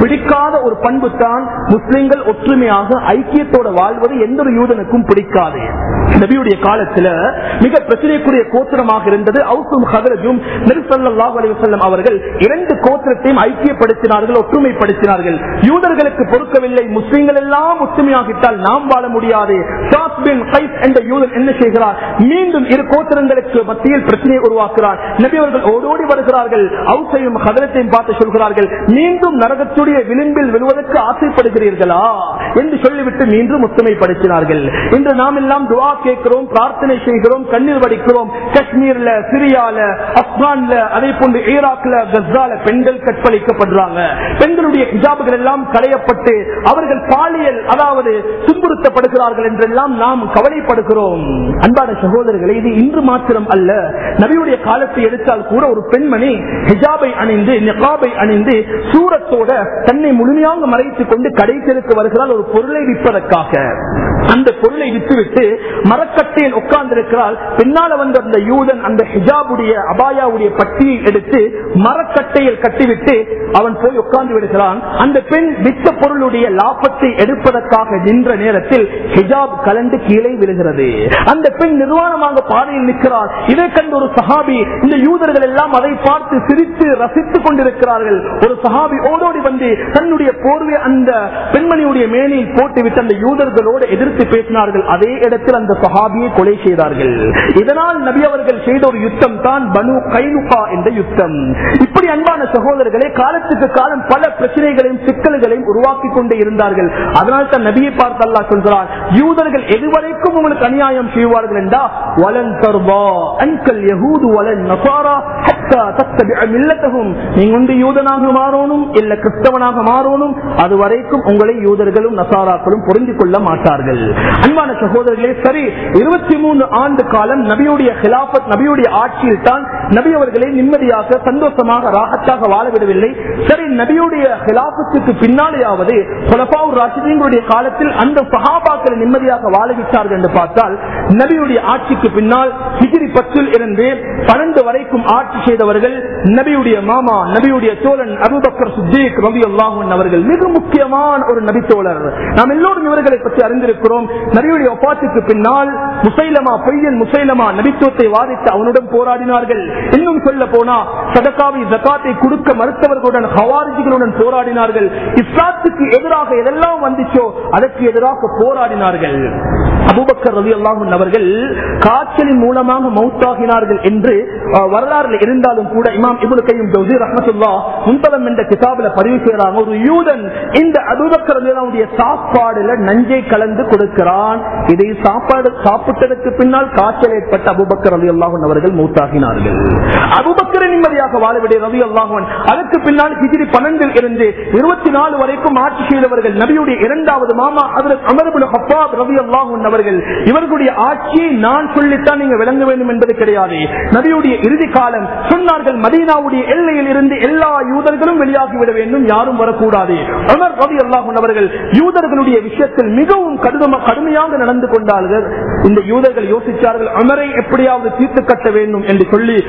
பிடிக்காத ஒரு பண்பு தான் முஸ்லிம்கள் ஒற்றுமையாக ஐக்கியத்தோட வாழ்வது எந்த ஒரு யூதனுக்கும் பிடிக்காது நபியுடைய காலத்துல மிக பிரச்சனைக்குரிய கோத்திரமாக இருந்தது அவுசும் ஹதரஜும் நெருசல்லாஹ் அலிவசல்லம் அவர்கள் இரண்டு கோத்திரத்தையும் ஐக்கியப்படுத்தினார்கள் ஒற்றுமைப்படுத்தினார்கள் யூதர்களுக்கு பொறுக்கவில்லை முஸ்லிம்கள் எல்லாம் ஒற்றுமையாகிட்டால் நாம் வாழ முடியாது ஷாத் பின் கைஸ் என்ற யூதன் என்ன செய்கிறார் மீண்டும் இரு கோத்திரங்களுக்கு மத்தியில் பிரச்சனையை உருவாக்குகிறார் நபி அவர்கள் ஓடோடி வருகிறார்கள் அவுசையும் ஹதரத்தையும் பார்த்து சொல்கிறார்கள் மீண்டும் நரகத்துடைய விளிம்பில் விழுவதற்கு ஆசைப்படுகிறீர்களா என்று சொல்லிவிட்டு மீண்டும் ஒத்துமைப்படுத்தினார்கள் இன்று நாம் எல்லாம் துவா கேட்கிறோம் பிரார்த்தனை செய்கிறோம் கண்ணீர் வடிக்கிறோம் காஷ்மீர்ல சிரியால ஆப்கான்ல அதே போன்று ஈராக்ல கஸ்ஸால பெண்கள் கற்பழிக்கப்படுறாங்க பெண்களுடைய ஹிஜாபுகள் எல்லாம் களையப்பட்டு அவர்கள் பாலியல் அதாவது துன்புறுத்தப்படுகிறார்கள் என்றெல்லாம் நாம் கவலைப்படுகிறோம் அன்பான சகோதரர்களே இது இன்று மாத்திரம் அல்ல நபியுடைய காலத்தை எடுத்தால் கூட ஒரு பெண்மணி ஹிஜாபை அணிந்து நிகாபை அணிந்து சூரத்தோட தன்னை முழுமையாக மறைத்துக் கொண்டு கடைத்தலுக்கு வருகிறால் ஒரு பொருளை விற்பதற்காக அந்த பொருளை விற்றுவிட்டு மரக்கட்டையில் உட்கார்ந்திருக்கிறாள் பின்னால வந்த அந்த யூதன் அந்த ஹிஜாபுடைய அபாயாவுடைய பட்டியை எடுத்து மரக்கட்டையில் கட்டிவிட்டு அவன் போய் உட்கார்ந்து விடுகிறான் அந்த பெண் வித்த பொருளுடைய லாபத்தை எடுப்பதற்காக நின்ற நேரத்தில் ஹிஜாப் கலந்து கீழே விழுகிறது அந்த பெண் நிர்வாணமாக பாதையில் நிற்கிறார் இதை கண்டு ஒரு சஹாபி இந்த யூதர்கள் எல்லாம் அதை பார்த்து சிரித்து ரசித்துக் கொண்டிருக்கிறார்கள் ஒரு சஹாபி ஓடோடி வந்து தன்னுடைய போர்வை அந்த பெண்மணியுடைய மேனில் போட்டுவிட்டு அந்த யூதர்களோடு எதிர்த்து பேசினார்கள் அதே இடத்தில் அந்த சஹாபியை கொலை செய்தார்கள் இதனால் நபி அவர்கள் செய்த ஒரு யுத்தம் தான் பனு கைனுகா என்ற யுத்தம் இப்படி அன்பான சகோதரர்களே காலத்துக்கு காலம் பல பிரச்சனைகளையும் சிக்கல்களையும் உருவாக்கி கொண்டே இருந்தார்கள் அதனால் தான் நபியை பார்த்து அல்லா சொல்கிறார் யூதர்கள் எதுவரைக்கும் உங்களுக்கு அநியாயம் செய்வார்கள் என்றா வலன் தர்வா அன்கல் யஹூது வலன் நசாரா ஹத்தா தத்தபிஅ மில்லத்தஹும் நீங்க வந்து யூதனாக மாறணும் இல்ல கிறிஸ்தவனாக மாறணும் அது வரைக்கும் உங்களை யூதர்களும் நசாராக்களும் புரிந்து கொள்ள மாட்டார்கள் அன்பான சகோதரர்களே சரி இருபத்தி மூணு ஆண்டு காலம் நபியுடைய ஹிலாபத் நபியுடைய ஆட்சியில் தான் நபி அவர்களை நிம்மதியாக சந்தோஷமாக ராகத்தாக வாழ விடவில்லை சரி நபியுடைய ஹிலாபத்துக்கு பின்னாலேயாவது ராசிதீங்களுடைய காலத்தில் அந்த சகாபாக்களை நிம்மதியாக வாழ விட்டார்கள் என்று பார்த்தால் நபியுடைய ஆட்சிக்கு பின்னால் ஹிஜிரி பத்தில் இருந்து பன்னெண்டு வரைக்கும் ஆட்சி செய்தவர்கள் நபியுடைய மாமா நபியுடைய தோழன் அபுபக்கர் சுத்தீக் ரவி அல்லாஹன் அவர்கள் மிக முக்கியமான ஒரு நபி தோழர் நாம் எல்லோரும் இவர்களை பற்றி அறிந்திருக்கிறோம் நபியுடைய ஒப்பாத்துக்கு பின்னால் முசைலமா பொய்யன் முசைலமா நபித்துவத்தை வாதித்து அவனுடன் போராடினார்கள் இன்னும் சொல்ல போனா சதகாவி ஜக்காத்தை கொடுக்க மறுத்தவர்களுடன் ஹவாரிஜிகளுடன் போராடினார்கள் இஸ்லாத்துக்கு எதிராக எதெல்லாம் வந்துச்சோ அதற்கு எதிராக போராடினார்கள் அபுபக்கர் ரவி அல்லாஹன் அவர்கள் காய்ச்சலின் மூலமாக மௌத்தாகினார்கள் என்று வரலாறுல இருந்தாலும் கூட இமாம் இபுல் கையும் ஜவுசி ரஹமத்துல்லா முன்பலம் என்ற கிதாபில பதிவு செய்யறாங்க ஒரு யூதன் இந்த அபுபக்கர் ரலியல்லாஹுடைய சாப்பாடுல நஞ்சை கலந்து கொடுக்கிறான் இதை சாப்பாடு சாப்பிட்டதற்கு பின்னால் காய்ச்சல் ஏற்பட்ட அபுபக்கர் ரவி அல்லாஹன் அவர்கள் மூத்தாகினார்கள் அபுபக்கரை நிம்மதியாக வாழவிடைய ரவி அல்லாஹன் அதற்கு பின்னால் ஹிஜிரி பன்னெண்டில் இருந்து இருபத்தி நாலு வரைக்கும் ஆட்சி செய்தவர்கள் நபியுடைய இரண்டாவது மாமா அதில் அமர்புல் ஹப்பாப் ரவி அல்லாஹன் அவர்கள் இவர்களுடைய ஆட்சியை நான் சொல்லித்தான் நீங்க விளங்க வேண்டும் என்பது கிடையாது நபியுடைய இறுதி காலம் சொன்னார்கள் மதீனாவுடைய எல்லையில் இருந்து எல்லா யூதர்களும் வெளியாகிவிட வேண்டும் யாரும் வரக்கூடாது அமர் ரவி அல்லாஹன் அவர்கள் யூதர்களுடைய விஷயத்தில் மிகவும் கடுமை கடுமையாக நடந்து கொண்டார்கள் இந்த யூதர்கள் யோசித்தார்கள் அமரை எப்படியாவது தீர்த்து கட்ட வேண்டும் என்று சொல்லி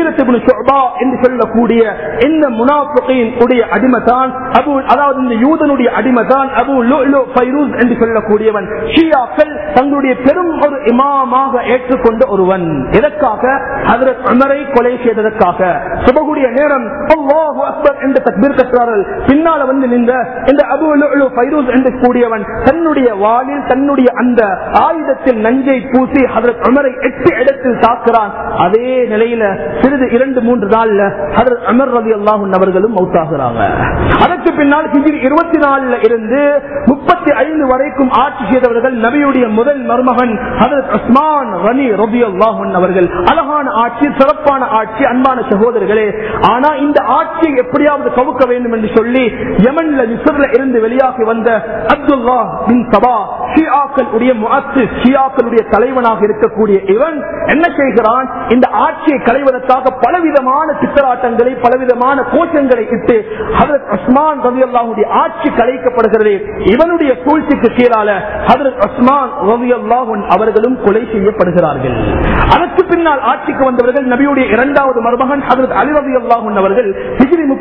என்று சொல்லக்கூடிய இந்த முனாஃபிகின் உடைய அடிமைதான் அபு அதாவது இந்த யூதனுடைய அடிமைதான் அபு லுலு ஃபைரூஸ் என்று சொல்லக்கூடியவன் ஷியாக்கள் தங்களுடைய பெரும் ஒரு இமாமாக ஏற்றுக்கொண்ட ஒருவன் எதற்காக ஹதரத் அமரை கொலை செய்ததற்காக சுபகுடைய நேரம் அல்லாஹு அக்பர் என்று தக்பீர் கற்றார்கள் பின்னால வந்து நின்ற இந்த அபு லுலு ஃபைரூஸ் என்று கூடியவன் தன்னுடைய வாளில் தன்னுடைய அந்த ஆயுதத்தில் நஞ்சை பூசி ஹதரத் அமரை எட்டு இடத்தில் தாக்குறான் அதே நிலையில சிறிது இரண்டு மூன்று நாள்ல ஹதரத் அமர் ரவி அல்லாஹும் அவர்களும் மௌத்தாகிறாங்க அதற்கு பின்னால் ஹிஜிரி இருபத்தி நாலுல இருந்து முப்பத்தி ஐந்து வரைக்கும் ஆட்சி செய்தவர்கள் நபியுடைய முதல் மருமகன் ஹதரத் உஸ்மான் ரனி ரபி அல்லாஹன் அவர்கள் அழகான ஆட்சி சிறப்பான ஆட்சி அன்பான சகோதரர்களே ஆனா இந்த ஆட்சியை எப்படியாவது கவுக்க வேண்டும் என்று சொல்லி யமன்ல மிஸ்ர்ல இருந்து வெளியாகி வந்த அப்துல்லா பின் சபா ஷியாக்கள் உடைய ஷியாக்களுடைய தலைவனாக இருக்கக்கூடிய இவன் என்ன செய்கிறான் இந்த ஆட்சியை களைவதற்காக பலவிதமான சித்தராட்டங்களை பலவிதமான கோஷங்களை இட்டு ஹதரத் உஸ்மான் ரவி அல்லாஹுடைய ஆட்சி கலைக்கப்படுகிறது இவனுடைய சூழ்ச்சிக்கு கீழால ஹதரத் உஸ்மான் ரவி அல்லாஹன் அவர்களும் கொலை செய்யப்படுகிறார்கள் அதற்கு பின்னால் ஆட்சிக்கு வந்தவர்கள் நபியுடைய இரண்டாவது மருமகன் ஹதரத் அலி ரவி அல்லாஹன் அவர்கள் ஹிஜ்ரி முப்பத்தி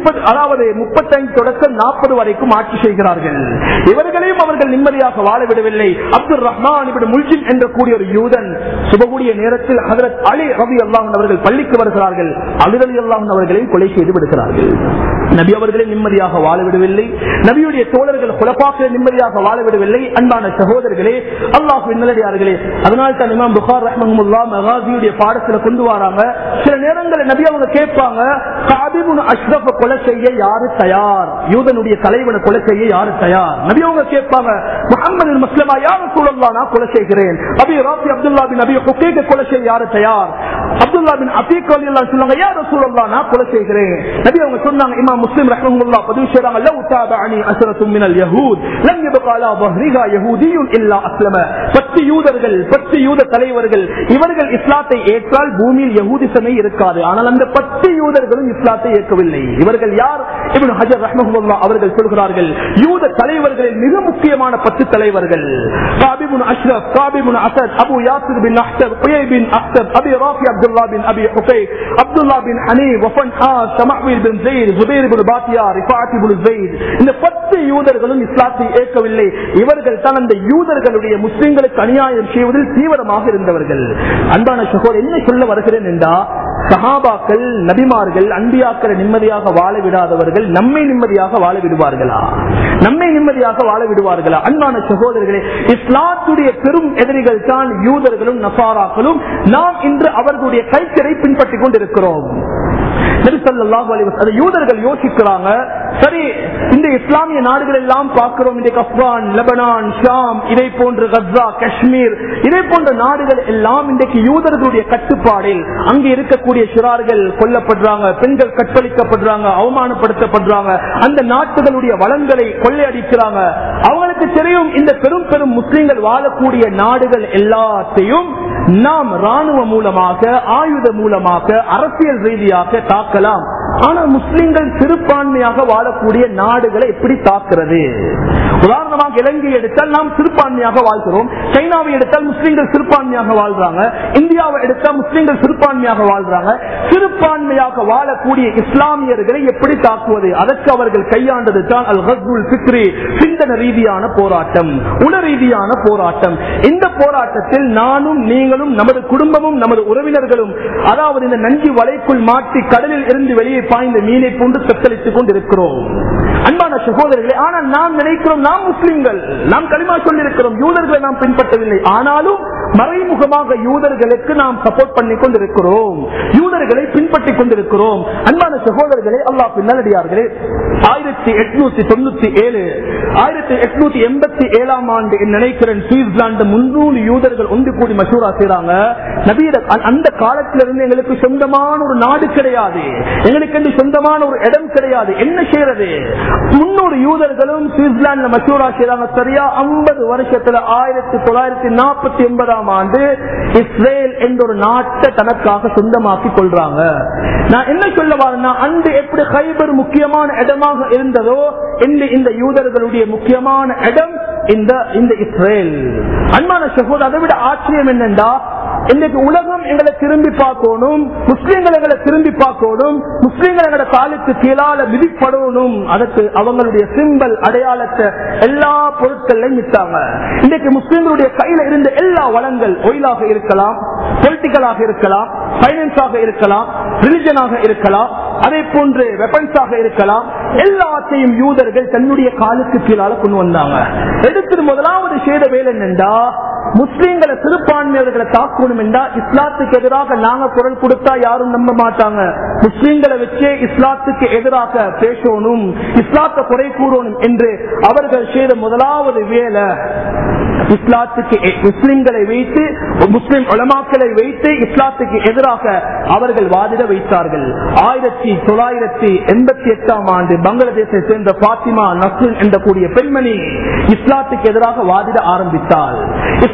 முப்பது அதாவது முப்பத்தைந்து தொடக்கம் நாற்பது வரைக்கும் ஆட்சி செய்கிறார்கள் இவர்களையும் அவர்கள் நிம்மதியாக வாழ விடவில்லை அப்துல் ரஹ்மான் இவன் முல்ஜின் என்ற கூடிய ஒரு யூதன் சுபகூடிய நேரத்தில் ஹதரத் அலி ரவி அல்லாஹன் அவர்கள் பள்ளிக்கு வருகிறார்கள் அலி அலி அல்லாஹன் அவர்களையும் கொலை செய்து விடுகிறார்கள் நபி அவர்களை நிம்மதியாக வாழ விடவில்லை நபியுடைய தோழர்கள் குலப்பாக்களை நிம்மதியாக வாழ விடவில்லை அன்பான சகோதரர்களே அல்லாஹ் நல்லடியார்களே அதனால் தான் இமாம் புகார் ரஹ்மஹமுல்லா மகாசியுடைய பாடத்துல கொண்டு வராங்க சில நேரங்களில் நபி அவங்க கேட்பாங்க காபிபுன் அஷ்ரஃப கொலை செய்ய யாரு தயார் யூதனுடைய தலைவனை கொலை செய்ய யாரு தயார் நபி அவங்க கேட்பாங்க முகமது முஸ்லிமா யாரு சூழல்லா நான் கொலை செய்கிறேன் அபி ராபி அப்துல்லா பின் அபி ஹுக்கேக்கு கொலை செய்ய யாரு தயார் அப்துல்லா பின் அபீக் அலி அல்லா சொல்லுவாங்க யாரு சூழல்லா நான் கொலை செய்கிறேன் நபி அவங்க சொன்னாங்க இமாம் முஸ்லிம் ரஹ்மஹுல்லா பதிவு செய்றாங்க லவ் தாபஅனி அஸ்ரத்தும் மினல் யஹூத் லம் யபகா அலா பஹ்ரிஹா யஹூதியுன் இல்லா அஸ்லம பத்து யூதர்கள் பத்து யூத தலைவர்கள் இவர்கள் இஸ்லாத்தை ஏற்றால் பூமியில் யகூதிசமே இருக்காது ஆனால் அந்த பத்து யூதர்களும் இஸ்லாத்தை ஏற்கவில்லை இவர்கள் யார் இவன் ஹஜர் ரஹ்மஹுல்லா அவர்கள் சொல்கிறார்கள் யூத தலைவர்களில் மிக முக்கியமான பத்து தலைவர்கள் காபிபுன் அஷ்ரப் காபிபுன் அசத் அபு யாசிர் பின் அஹ்தர் உயை பின் அஹ்தர் அபி ராஃபி அப்துல்லா பின் அபி ஹுசை அப்துல்லா பின் ஹனி வஃபன் ஹா சமஹ்வில் பின் ஜெயித் ஜுபைர் பின் பாத்தியா ரிஃபாத்தி பின் ஜெயித் இந்த பத்து யூதர்களும் இஸ்லாத்தை ஏற்கவில்லை இவர்கள் தான் அந்த யூதர்களுடைய முஸ்லிம்களுக்கு அநியாயம் செய்வதில் தீவிரமாக இருந்தவர்கள் அன்பான சகோதரர் என்ன சொல்ல வருகிறேன் என்றா சஹாபாக்கள் நபிமார்கள் அன்பியாக்களை நிம்மதியாக வாழ விடாதவர்கள் நம்மை நிம்மதியாக வாழ விடுவார்களா நம்மை நிம்மதியாக வாழ விடுவார்களா அன்பான சகோதரர்களே இஸ்லாத்துடைய பெரும் எதிரிகள் தான் யூதர்களும் நசாராக்களும் நாம் இன்று அவர்களுடைய கைக்கரை பின்பற்றிக் கொண்டிருக்கிறோம் நபிசல்லாஹு அலைஹி வஸல்லம், அது யூதர்கள் யோசிக்கிறாங்க சரி இந்த இஸ்லாமிய நாடுகள் எல்லாம் பார்க்கிறோம் இன்றைக்கு அப்கான் லெபனான் ஷாம் இதை போன்ற கஸ்ஸா காஷ்மீர் இதை போன்ற நாடுகள் எல்லாம் இன்றைக்கு யூதர்களுடைய கட்டுப்பாடில் அங்கே இருக்கக்கூடிய சிறார்கள் கொல்லப்படுறாங்க பெண்கள் கற்பழிக்கப்படுறாங்க அவமானப்படுத்தப்படுறாங்க அந்த நாட்டுகளுடைய வளங்களை கொள்ளையடிக்கிறாங்க அவங்களுக்கு தெரியும் இந்த பெரும் பெரும் முஸ்லிம்கள் வாழக்கூடிய நாடுகள் எல்லாத்தையும் நாம் ராணுவ மூலமாக ஆயுத மூலமாக அரசியல் ரீதியாக தாக்கலாம் ஆனா முஸ்லிம்கள் சிறுபான்மையாக வாழக்கூடிய நாடுகளை எப்படி தாக்குறது உதாரணமாக இலங்கை எடுத்தால் நாம் சிறுபான்மையாக வாழ்கிறோம் சைனாவை எடுத்தால் முஸ்லிம்கள் சிறுபான்மையாக வாழ்றாங்க இந்தியாவை எடுத்தால் முஸ்லிம்கள் சிறுபான்மையாக வாழ்றாங்க சிறுபான்மையாக வாழக்கூடிய இஸ்லாமியர்களை எப்படி தாக்குவது அதற்கு அவர்கள் கையாண்டது தான் அல் ஹஸ்புல் பிக்ரி சிந்தன ரீதியான போராட்டம் உண ரீதியான போராட்டம் இந்த போராட்டத்தில் நானும் நீங்களும் நமது குடும்பமும் நமது உறவினர்களும் அதாவது இந்த நஞ்சி வலைக்குள் மாட்டி கடலில் இருந்து வெளியே பாய்ந்த மீனை போன்று தத்தளித்துக் கொண்டிருக்கிறோம் அன்பான சகோதரர்களே ஆனால் நாம் நினைக்கிறோம் நாம் முஸ்லிம்கள் நாம் களிமா சொல்லியிருக்கிறோம் யூதர்களை நாம் பின்பற்றவில்லை ஆனாலும் மறைமுகமாக யூதர்களுக்கு நாம் சப்போர்ட் பண்ணி கொண்டிருக்கிறோம் யூதர்களை பின்பற்றிக் கொண்டிருக்கிறோம் அன்பான சகோதரர்களே அல்லாஹ் பின்னடியார்களே ஆயிரத்தி எட்நூத்தி தொண்ணூத்தி ஏழு ஆயிரத்தி எட்நூத்தி எண்பத்தி ஏழாம் ஆண்டு என்று நினைக்கிறேன் சுவிட்சர்லாந்து முன்னூறு யூதர்கள் ஒன்று கூடி மசூரா செய்றாங்க நபீர அந்த காலத்திலிருந்து எங்களுக்கு சொந்தமான ஒரு நாடு கிடையாது எங்களுக்கு என்று சொந்தமான ஒரு இடம் கிடையாது என்ன செய்யறது முன்னூறு யூதர்களும் சுவிட்சர்லாந்துல மசூரா செய்றாங்க சரியா ஐம்பது வருஷத்துல ஆயிரத்தி தொள்ளாயிரத்தி நாற்பத்தி ஒன்பதாம் ஆண்டு இஸ்ரேல் என்ற ஒரு நாட்டை தனக்காக சொந்தமாக்கி கொள்றாங்க நான் என்ன சொல்ல வரேன்னா அன்று எப்படி ஹைபர் முக்கியமான இடமாக இருந்ததோ இந்த இந்த யூதர்களுடைய முக்கியமான இடம் இந்த இந்த இஸ்ரேல் அன்பான சகோதரர் அதை விட ஆச்சரியம் என்னண்டா இன்னைக்கு உலகம் எங்களை திரும்பி பார்க்கணும் முஸ்லீம்கள் எங்களை திரும்பி பார்க்கணும் முஸ்லீம்கள் எங்களை காலுக்கு கீழால விதிப்படணும் அதற்கு அவங்களுடைய சிம்பல் அடையாளத்தை எல்லா பொருட்களையும் விட்டாங்க இன்னைக்கு முஸ்லீம்களுடைய கையில இருந்த எல்லா வளங்கள் ஒயிலாக இருக்கலாம் பொலிட்டிக்கலாக இருக்கலாம் பைனான்ஸாக இருக்கலாம் ரிலிஜனாக இருக்கலாம் அதே போன்று வெப்பன்ஸாக இருக்கலாம் எல்லாத்தையும் யூதர்கள் தன்னுடைய காலுக்கு கீழால கொண்டு வந்தாங்க எடுத்து முதலாவது செய்த வேலை என்னண்டா முஸ்லீம்களை சிறுபான்மையர்களை தாக்கணும் என்றா இஸ்லாத்துக்கு எதிராக நாங்க குரல் கொடுத்தா யாரும் நம்ப மாட்டாங்க முஸ்லீம்களை வச்சே இஸ்லாத்துக்கு எதிராக பேசணும் இஸ்லாத்தை குறை கூறணும் என்று அவர்கள் செய்த முதலாவது வேலை இஸ்லாத்துக்கு எ- முஸ்லிம்களை வைத்து முஸ்லிம் உலமாக்களை வைத்து இஸ்லாத்துக்கு எதிராக அவர்கள் வாதிட வைத்தார்கள் ஆயிரத்தி தொள்ளாயிரத்தி எண்பத்தி எட்டாம் ஆண்டு பங்களாதேஷை சேர்ந்த பாத்திமா நஸ்ரின் என்ற கூடிய பெண்மணி இஸ்லாத்துக்கு எதிராக வாதிட ஆரம்பித்தாள்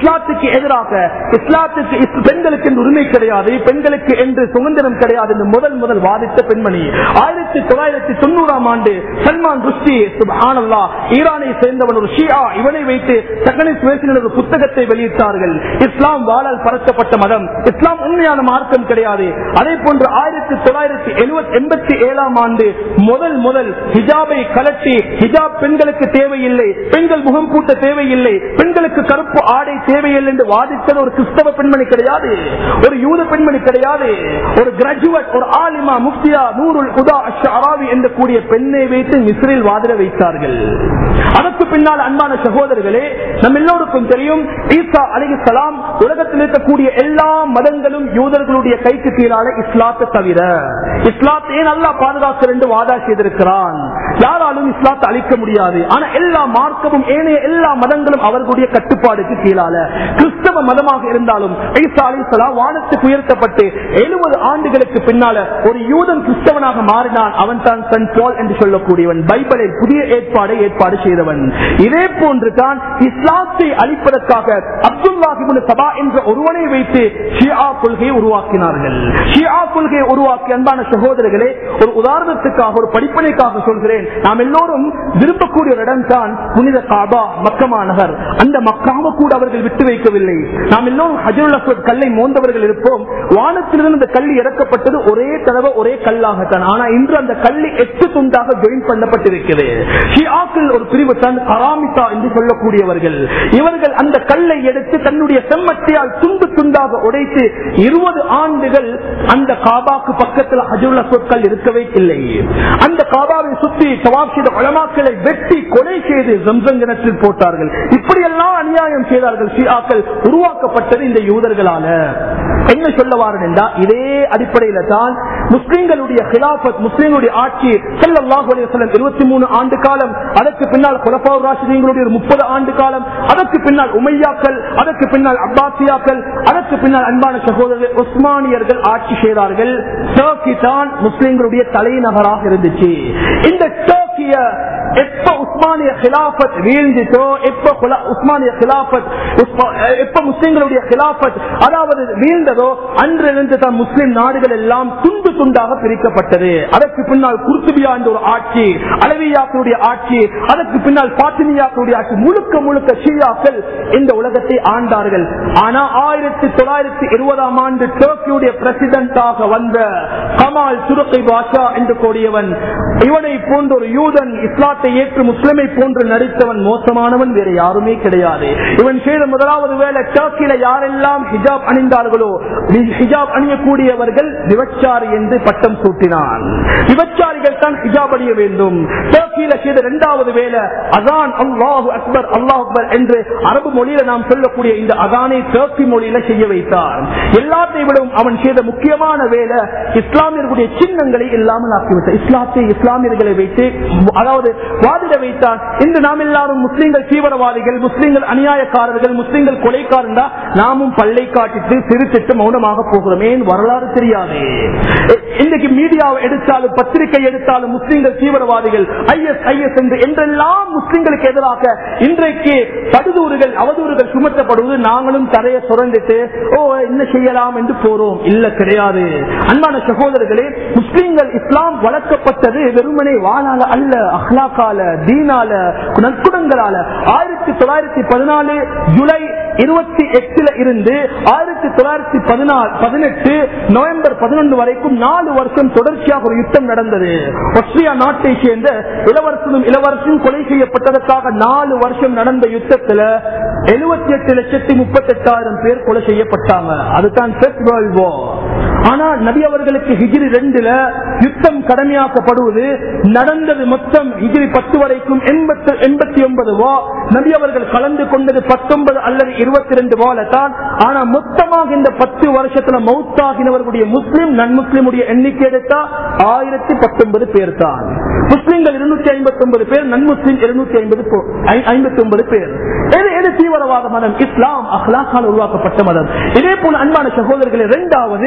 இஸ்லாத்துக்கு எதிராக இஸ்லாத்துக்கு இஸ்- பெண்களுக்கு என்று உரிமை கிடையாது பெண்களுக்கு என்று சுதந்திரம் கிடையாது என்று முதல் முதல் வாதித்த பெண்மணி ஆயிரத்தி தொள்ளாயிரத்தி தொண்ணூறாம் ஆண்டு சல்மான் ருஷ்டி சுப்ஹானல்லா ஈரானை சேர்ந்தவன் ஒரு ஷியா இவனை வைத்து சகனி சுவேசின் ஒரு புத்தகத்தை வெளியிட்டார்கள் இஸ்லாம் வாழால் பரத்தப்பட்ட மதம் இஸ்லாம் உண்மையான மார்க்கம் கிடையாது அதே போன்று ஆயிரத்தி தொள்ளாயிரத்தி எழுபத்தி எண்பத்தி ஏழாம் ஆண்டு முதல் முதல் ஹிஜாபை கலட்டி ஹிஜாப் பெண்களுக்கு தேவையில்லை பெண்கள் முகம் பூட்ட தேவையில்லை பெண்களுக்கு கருப்பு ஆடை தேவையில்லை என்று வாதித்தது ஒரு கிறிஸ்தவ பெண்மணி கிடையாது ஒரு யூத பெண்மணி கிடையாது ஒரு கிராஜுவேட் ஒரு ஆலிமா முஃப்தியா நூருல் உதா அஷாராவி என்று கூடிய பெண்ணை வைத்து மிஸ்ரில் வாதிட வைத்தார்கள் அதற்கு பின்னால் அன்பான சகோதரர்களே நம்ம எல்லோருக்கும் தெரியும் ஈசா அலிசலாம் உலகத்தில் இருக்கக்கூடிய எல்லா மதங்களும் யூதர்களுடைய கைக்கு கீழான இஸ்லாத்தை தவிர இஸ்லாத்தை நல்லா பாதுகாக்க என்று வாதா செய்திருக்கிறான் யாராலும் இஸ்லாத்தை அழிக்க முடியாது ஆனா எல்லா மார்க்கமும் ஏனைய எல்லா மதங்களும் அவர்களுடைய கட்டுப்பாடுக்கு கீழால கிறிஸ்தவ மதமாக இருந்தாலும் ஈசா அலிசலாம் வானத்துக்கு உயர்த்தப்பட்டு எழுபது ஆண்டுகளுக்கு பின்னால ஒரு யூதன் கிறிஸ்தவனாக மாறினான் அவன் தான் சன் பால் என்று சொல்லக்கூடியவன் பைபிளில் புதிய ஏற்பாடை ஏற்பாடு செய்தவன் இதே போன்று தான் இஸ்லாத்தை அழிப்பதற்காக அப்துல்லாஹிபுல் சபா என்ற ஒருவனை வைத்து ஷியா கொள்கையை உருவாக்கினார்கள் ஷியா கொள்கையை உருவாக்கி அன்பான சகோதரர்களே ஒரு உதாரணத்துக்காக ஒரு படிப்பனைக்காக சொல்கிறேன் நாம் எல்லோரும் விரும்பக்கூடிய ஒரு இடம் தான் புனித காபா மக்கமா நகர் அந்த மக்காவை கூட அவர்கள் விட்டு வைக்கவில்லை நாம் எல்லோரும் ஹஜருல் அஸ்வத் கல்லை மோந்தவர்கள் இருப்போம் வானத்திலிருந்து அந்த கல் இறக்கப்பட்டது ஒரே தடவை ஒரே கல்லாகத்தான் ஆனா இன்று அந்த கல்லு எட்டு துண்டாக ஜாயின் பண்ணப்பட்டிருக்கிறது ஷியாக்கள் ஒரு பிரிவு தான் அராமிதா என்று சொல்லக்கூடியவர்கள் இவர்கள் அந்த கல்லை எடுத்து தன்னுடைய செம்மட்டியால் துண்டு துண்டாக உடைத்து இருபது ஆண்டுகள் அந்த காபாக்கு பக்கத்தில் ஹஜருல் அஸ்வத் கல் இருக்கவே இல்லை அந்த காபாவை சுற்றி சவாப் செய்த உலமாக்களை வெட்டி கொலை செய்து ஜம்சம் கிணற்றில் போட்டார்கள் இப்படியெல்லாம் அநியாயம் செய்தார்கள் ஷியாக்கள் உருவாக்கப்பட்டது இந்த யூதர்களால என்ன சொல்ல வாரன் என்றா இதே அடிப்படையில தான் முஸ்லிம்களுடைய ஹிலாபத் முஸ்லிம்களுடைய ஆட்சி ஸல்லல்லாஹு அலைஹி வஸல்லம் 23 ஆண்டு காலம் அதற்கு பின்னால் குலஃபா ராஷிதீன்களுடைய முப்பது ஆண்டு காலம் அதற்கு பின்னால் உமையாக்கள் அதற்கு பின்னால் அப்பாசியாக்கள் அதற்கு பின்னால் அன்பான சகோதரர்கள் உஸ்மானியர்கள் ஆட்சி செய்தார்கள் டர்க்கி தான் முஸ்லிம்களுடைய தலைநகராக இருந்துச்சு இந்த டர்க்கிய எப்ப உஸ்மானிய கிலாபத் வீழ்ந்துச்சோ எப்ப குல- உஸ்மானிய கிலாபத் உஸ்மா- எப்ப முஸ்லிம்களுடைய கிலாபத் அதாவது வீழ்ந்ததோ அன்றிலிருந்து தான் முஸ்லிம் நாடுகள் எல்லாம் துண்டு துண்டாக பிரிக்கப்பட்டது அதற்கு பின்னால் குர்துபியா என்ற ஒரு ஆட்சி அலவியாக்களுடைய ஆட்சி அதற்கு பின்னால் பாத்திமியாக்களுடைய ஆட்சி முழுக்க முழுக்க ஷியாக்கள் இந்த உலகத்தை ஆண்டார்கள் ஆனா ஆயிரத்தி தொள்ளாயிரத்தி இருபதாம் ஆண்டு டர்க்கியுடைய பிரசிடண்டாக வந்த கமால் சுருக்கை பாஷா என்று கூடியவன் இவனை போன்ற ஒரு யூதன் இஸ்லாத்தை ஏற்று முஸ்லிமை போன்று நடித்தவன் மோசமானவன் வேற யாருமே கிடையாது இவன் செய்த முதலாவது வேலை டர்க்கில யாரெல்லாம் ஹிஜாப் அணிந்தார்களோ ஹிஜாப் அணியக்கூடியவர்கள் விபச்சாரி என்று பட்டம் சூட்டினான் விபச்சாரிகள் தான் ஹிஜாப் அணிய வேண்டும் டர்க்கியில செய்த இரண்டாவது வேலை அதான் அல்லாஹு அக்பர் அல்லாஹ் அக்பர் என்று அரபு மொழியில நாம் சொல்லக்கூடிய இந்த அதானை டர்க்கி மொழியில செய்ய வைத்தார் எல்லாத்தையும் விடவும் அவன் செய்த முக்கியமான வேலை இஸ்லாமியர்களுடைய சின்னங்களை இல்லாமல் ஆக்கிவிட்டார் இஸ்லாத்தை இஸ்லாமியர்களை வைத்து அதாவது வாதிட வைத்தார் இன்று நாம் எல்லாரும் முஸ்லிம்கள் தீவிரவாதிகள் முஸ்லிம்கள் அநியாயக்காரர்கள் முஸ்லிம்கள் கொலைக்காரண்டா நாமும் பல்லை காட்டிட்டு சிரித்திட்டு மௌனமாக போகிறோம் ஏன் வரலாறு தெரியாது இன்னைக்கு மீடியாவை எடுத்தாலும் பத்திரிகை எடுத்தாலும் முஸ்லிம்கள் தீவிரவாதிகள் ஐஎஸ் ஐஎஸ் என்று என்றெல்லாம் முஸ்லிம்களுக்கு எதிராக இன்றைக்கு படுதூறுகள் அவதூறுகள் சுமத்தப்படுவது நாங்களும் தரையை சுரண்டிட்டு ஓ என்ன செய்யலாம் என்று போறோம் இல்ல கிடையாது அன்பான சகோதரர்களே முஸ்லிம்கள் இஸ்லாம் வளர்க்கப்பட்டது வெறுமனே வாழால அல்ல அஹ்லாக்கால தீனால நற்குணங்களால ஆயிரத்தி தொள்ளாயிரத்தி பதினாலு ஜூலை இருபத்தி எட்டுல இருந்து ஆயிரத்தி தொள்ளாயிரத்தி பதினாறு பதினெட்டு நவம்பர் பதினொன்று வரைக்கும் நாலு வருஷம் தொடர்ச்சியாக ஒரு யுத்தம் நடந்தது ஆஸ்திரியா நாட்டை சேர்ந்த இளவரசனும் இளவரசும் கொலை செய்யப்பட்டதற்காக நாலு வருஷம் நடந்த யுத்தத்துல எழுபத்தி எட்டு லட்சத்தி முப்பத்தி எட்டாயிரம் பேர் கொலை செய்யப்பட்டாங்க அதுதான் ஃபர்ஸ்ட் வேர்ல்ட் வார் ஆனா நபி அவர்களுக்கு ஹிஜிரி ரெண்டுல யுத்தம் கடமையாக்கப்படுவது நடந்தது மொத்தம் ஹிஜிரி பத்து வரைக்கும் எண்பத்து எண்பத்தி ஒன்பது வா நபி அவர்கள் கலந்து கொண்டது பத்தொன்பது அல்லது இருபத்தி ரெண்டு வால தான் ஆனா மொத்தமாக இந்த பத்து வருஷத்துல மௌத்தாகினவர்களுடைய முஸ்லிம் நன்முஸ்லிமுடைய எண்ணிக்கை எடுத்தா ஆயிரத்தி பத்தொன்பது பேர் தான் முஸ்லிம்கள் இருநூத்தி ஐம்பத்தி ஒன்பது பேர் நன்முஸ்லிம் இருநூத்தி ஐம்பது ஐம்பத்தி ஒன்பது பேர் எது எது தீவிரவாத மதம் இஸ்லாம் அஹ்லாக்கால் உருவாக்கப்பட்ட மதம் இதே போல அன்பான சகோதரர்களே இரண்டாவது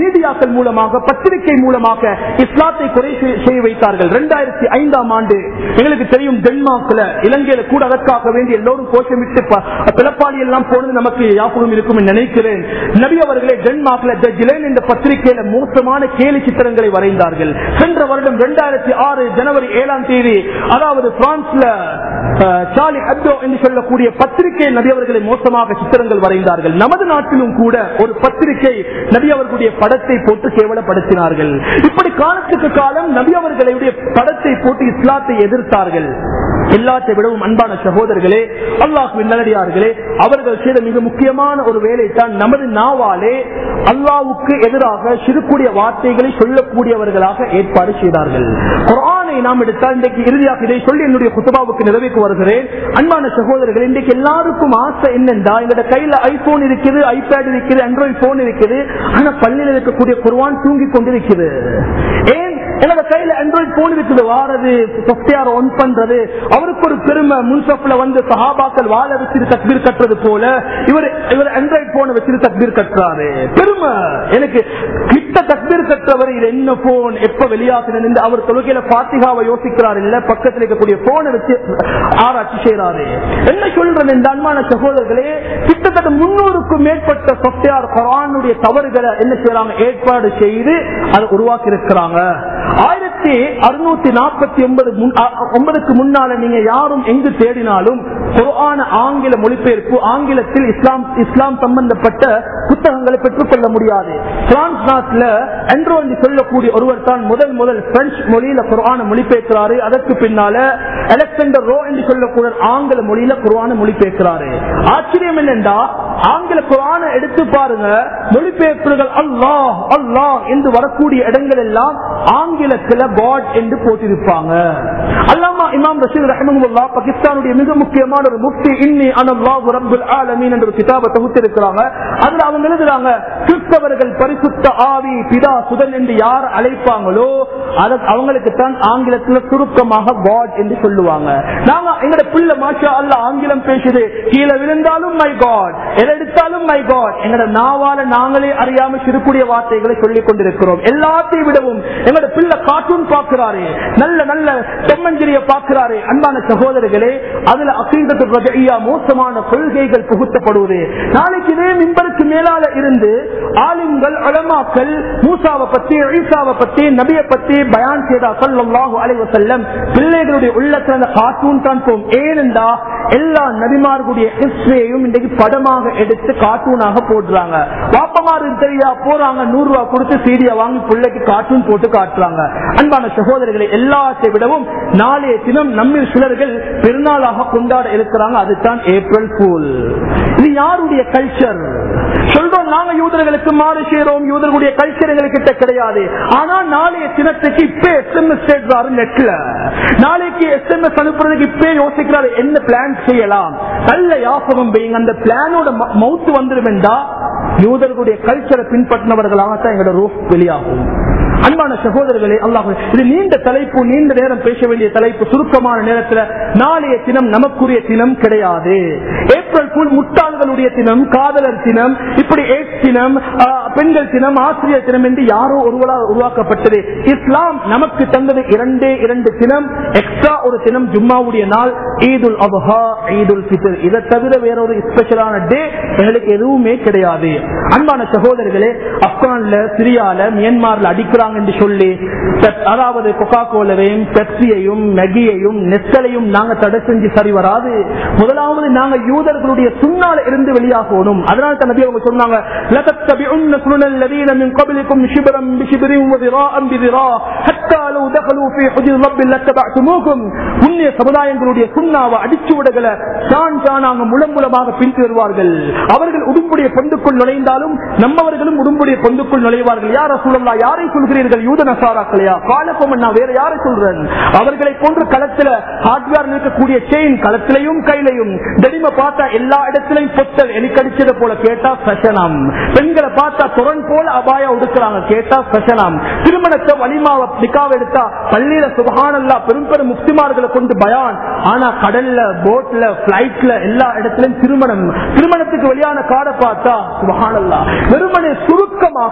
மீடியாக்கள் மூலமாக பத்திரிகை மூலமாக இஸ்லாத்தை குறை செய்- செய்ய வைத்தார்கள் இரண்டாயிரத்தி ஐந்தாம் ஆண்டு எங்களுக்கு தெரியும் டென்மார்க்ல இலங்கையில கூட அதற்காக வேண்டி எல்லோரும் கோஷமிட்டு ப- பிளப்பாளி எல்லாம் போனது நமக்கு ஞாபகம் இருக்கும் என்று நினைக்கிறேன் நபி அவர்களே டென்மார்க்ல த ஜிலேன் என்ற பத்திரிகையில மோசமான கேலி சித்திரங்களை வரைந்தார்கள் சென்ற வருடம் இரண்டாயிரத்தி ஆறு ஜனவரி ஏழாம் தேதி அதாவது பிரான்ஸ்ல அஹ், சார்லி அப்டோ என்று சொல்லக்கூடிய பத்திரிகை நபி அவர்களை மோசமாக சித்திரங்கள் வரைந்தார்கள் நமது நாட்டிலும் கூட ஒரு பத்திரிகை நபி அவர்களுடைய படத்தை போட்டு கேவலப்படுத்தினார்கள் இப்படி காலத்துக்கு காலம் நபி அவர்களுடைய படத்தை போட்டு இஸ்லாத்தை எதிர்த்தார்கள் எல்லாத்தை விடவும் அன்பான சகோதரர்களே அல்லாஹுவின் நல்லடியார்களே அவர்கள் செய்த மிக முக்கியமான ஒரு வேலை தான் நமது நாவாலே அல்லாவுக்கு எதிராக சிறுக்கூடிய வார்த்தைகளை சொல்லக்கூடியவர்களாக ஏற்பாடு செய்தார்கள் குரானை நாம் எடுத்தால் இன்றைக்கு இறுதியாக இதை சொல்லி என்னுடைய குத்துபாவுக்கு நிறைவேற்று வருகிறேன் அன்பான சகோதரர்கள் இன்றைக்கு எல்லாருக்கும் ஆசை என்னென்றா எங்களோட கையில ஐபோன் இருக்குது ஐபேட் இருக்குது ஆண்ட்ராய்டு போன் இருக்குது ஆனா பள்ளியில் இருக்கக்கூடிய குர்வான் தூங்கி கொண்டிருக்கிறது ஏன் என்னோட கையில ஆண்ட்ராய்டு போன் இருக்குது வாரது சாஃப்ட்வேர் ஒன் பண்றது அவருக்கு ஒரு பெருமை முன்சப்ல வந்து சஹாபாக்கள் வாழ வச்சுட்டு தக்பீர் கட்டுறது போல இவர் இவர் ஆண்ட்ராய்டு போனை வச்சுட்டு தக்பீர் கட்டுறாரு பெருமை எனக்கு கிட்ட தக்பீர் கட்டுறவர் இது என்ன போன் எப்ப வெளியாகுது அவர் தொழுகையில பாத்திகாவை யோசிக்கிறார் இல்ல பக்கத்தில் இருக்கக்கூடிய போனை வச்சு ஆராய்ச்சி செய்யறாரு என்ன சொல்றது இந்த அன்பான சகோதரர்களே கிட்டத்தட்ட முன்னூறுக்கும் மேற்பட்ட சாஃப்ட்வேர் குரானுடைய தவறுகளை என்ன செய்யறாங்க ஏற்பாடு செய்து அதை உருவாக்கி இருக்கிறாங்க ஆயிரத்தி அறுநூத்தி நாற்பத்தி ஒன்பது ஒன்பதுக்கு முன்னால நீங்க யாரும் எங்கு தேடினாலும் குர்ஆன ஆங்கில மொழிபெயர்ப்பு ஆங்கிலத்தில் இஸ்லாம் இஸ்லாம் சம்பந்தப்பட்ட புத்தகங்களை பெற்றுக்கொள்ள முடியாது பிரான்ஸ் நாட்டில் என்ட்ரோ என்று சொல்லக்கூடிய ஒருவர் தான் முதல் முதல் பிரெஞ்சு மொழியில குர்ஆன மொழிபெயர்க்கிறாரு அதற்கு பின்னால அலெக்சாண்டர் ரோ என்று சொல்லக்கூடிய ஆங்கில மொழியில குர்ஆன மொழிபெயர்க்கிறாரு ஆச்சரியம் என்னென்றா ஆங்கில குரான எடுத்து பாருங்க மொழிபெயர்ப்புகள் அல்லாஹ் அல்லாஹ் என்று வரக்கூடிய இடங்கள் எல்லாம் ஆங்கிலத்துல காட் என்று போட்டிருப்பாங்க அல்லாமா இமாம் ரஷீத் ரஹமுல்லா பாகிஸ்தானுடைய மிக முக்கியமான ஒரு முஃப்தி இன்னி அனல்லாஹு ரப்புல் ஆலமீன் என்ற ஒரு கிதாபை தொகுத்திருக்கிறாங்க அதுல அவங்க எழுதுறாங்க கிறிஸ்தவர்கள் பரிசுத்த ஆவி பிதா சுதன் என்று யார் அழைப்பாங்களோ அது அவங்களுக்கு தான் ஆங்கிலத்துல சுருக்கமாக காட் என்று சொல்லுவாங்க நாங்க எங்களோட பிள்ளை மாஷா அல்ல ஆங்கிலம் பேசுது கீழே விழுந்தாலும் மை காட் எதை எடுத்தாலும் மை காட் எங்களோட நாவால நாங்களே அறியாம சிறுக்கூடிய வார்த்தைகளை சொல்லிக் கொண்டிருக்கிறோம் எல்லாத்தையும் விடவும் எங்களோட பிள்ளை கார்ட்டூன் பார்க்கிறாரு நல்ல நல்ல தொம்மஞ்சரிய பார்க்கிறாரு அன்பான சகோதரர்களே அதுல அசீதத்து ரஜையா மோசமான கொள்கைகள் புகுத்தப்படுவது நாளைக்கு இதே மிம்பருக்கு மேலால இருந்து ஆலிம்கள் அலமாக்கள் மூசாவை பத்தி ஈசாவை பத்தி நபிய பத்தி பயான் செய்தா சொல்லல்லாஹு அலைஹி வஸல்லம் பிள்ளைகளுடைய உள்ளத்துல அந்த கார்ட்டூன் தான் போகும் ஏனென்றா எல்லா நபிமார்களுடைய ஹிஸ்டரியையும் இன்றைக்கு படமாக எடுத்து கார்ட்டூனாக போடுறாங்க வாப்பமாரு தெரியா போறாங்க நூறு ரூபாய் கொடுத்து சீடியா வாங்கி பிள்ளைக்கு கார்ட்டூன் போட்டு காட்டுறாங்க அன்பான சகோதரர்களை எல்லாத்தை விடவும் நாளைய தினம் நம்மில் சிலர்கள் பெருநாளாக கொண்டாட இருக்கிறாங்க அதுதான் ஏப்ரல் பூல் இது யாருடைய கல்ச்சர் சொல்றோம் நாங்க யூதர்களுக்கு மாறு செய்யறோம் யூதர்களுடைய கல்ச்சர் எங்ககிட்ட கிடையாது ஆனா நாளைய தினத்துக்கு இப்ப எஸ்எம்எஸ் சேர்றாரு நெட்ல நாளைக்கு எஸ்எம்எஸ் அனுப்புறதுக்கு இப்ப யோசிக்கிறாரு என்ன பிளான் செய்யலாம் நல்ல யாபகம் வைங்க அந்த பிளானோட மவுத்து வந்துடும் என்றா யூதர்களுடைய கல்ச்சரை பின்பற்றினவர்களாகத்தான் எங்களோட ரூப் வெளியாகும் அன்பான சகோதரர்களே அல்லாஹ் இது நீண்ட தலைப்பு நீண்ட நேரம் பேச வேண்டிய தலைப்பு சுருக்கமான நேரத்தில் நாளைய தினம் நமக்குரிய தினம் கிடையாது ஏப்ரல் பூல் முட்டாள்களுடைய தினம் காதலர் தினம் இப்படி ஏட் தினம் ஆஹ், பெண்கள் தினம் ஆசிரியர் தினம் என்று யாரோ ஒருவரால் உருவாக்கப்பட்டது இஸ்லாம் நமக்கு தந்தது இரண்டே இரண்டு தினம் எக்ஸ்ட்ரா ஒரு தினம் ஜும்மாவுடைய நாள் ஈதுல் அபஹா ஈதுல் ஃபித்ர் இதை தவிர வேற ஒரு ஸ்பெஷலான டே எங்களுக்கு எதுவுமே கிடையாது அன்பான சகோதரர்களே ஆப்கான்ல சிரியால மியான்மர்ல அடிக்கிறாங்க என்று சொல்லி பெப்- அதாவது கொக்கா கோலவையும் பெப்சியையும் மெகியையும் நெத்தலையும் நாங்க தடை செஞ்சு சரி வராது முதலாவது நாங்க யூதர்களுடைய சுண்ணால இருந்து வெளியாகணும் அதனால தான் நபி அவங்க சொன்னாங்க "லதத்தபிஉன்ன சுனனல் லதீன மின் கப்லிக்கும் ஷிப்ரன் பிஷிப்ரின் வதிராஅன் பிதிரா ஹத்தா லவ் தகலு ஃபீ ஹுஜூர் ரப்பில் லத்தபஅதுமூகும்." முன்னைய சமுதாயங்களுடைய சுண்ணாவை அடிச்சுவடுகளை சான் சானாக முலம் மூலமாக பின்தொடர்வார்கள் அவர்கள் உடும்புடைய பொந்துக்குள் நுழைந்தாலும் நம்மவர்களும் உடும்புடைய பொந்துக்குள் நுழைவார்கள் யார சூழல்லா யாரை சொல்கிறீர்கள் யூத நசாராக்களையா காலப்பம் நான் வேற யாரை சொல்றேன் அவர்களை போன்று களத்துல ஹார்ட்வேர் இருக்கக்கூடிய செயின் களத்திலையும் கையிலையும் தடிமை பார்த்தா எல்லா இடத்திலையும் பொத்தல் எலிக்கடிச்சது போல கேட்டா ஃபெஷனாம் பெண்களை பார்த்தா துறன் போல அபாயா உடுக்கிறாங்க கேட்டா ஃபெஷனாம் திருமணத்தை வலிமாவை நிக்காவை எடுத்தா பள்ளியில சுபஹானல்லா பெரும் பெரும் முக்திமார்களை கொண்டு பயான் ஆனா கடல்ல போட்ல பிளைட்ல எல்லா இடத்திலும் திருமணம் திருமணத்துக்கு வெளியான காடை பார்த்தா சுபஹானல்லா வெறுமனே சுருக்கமாக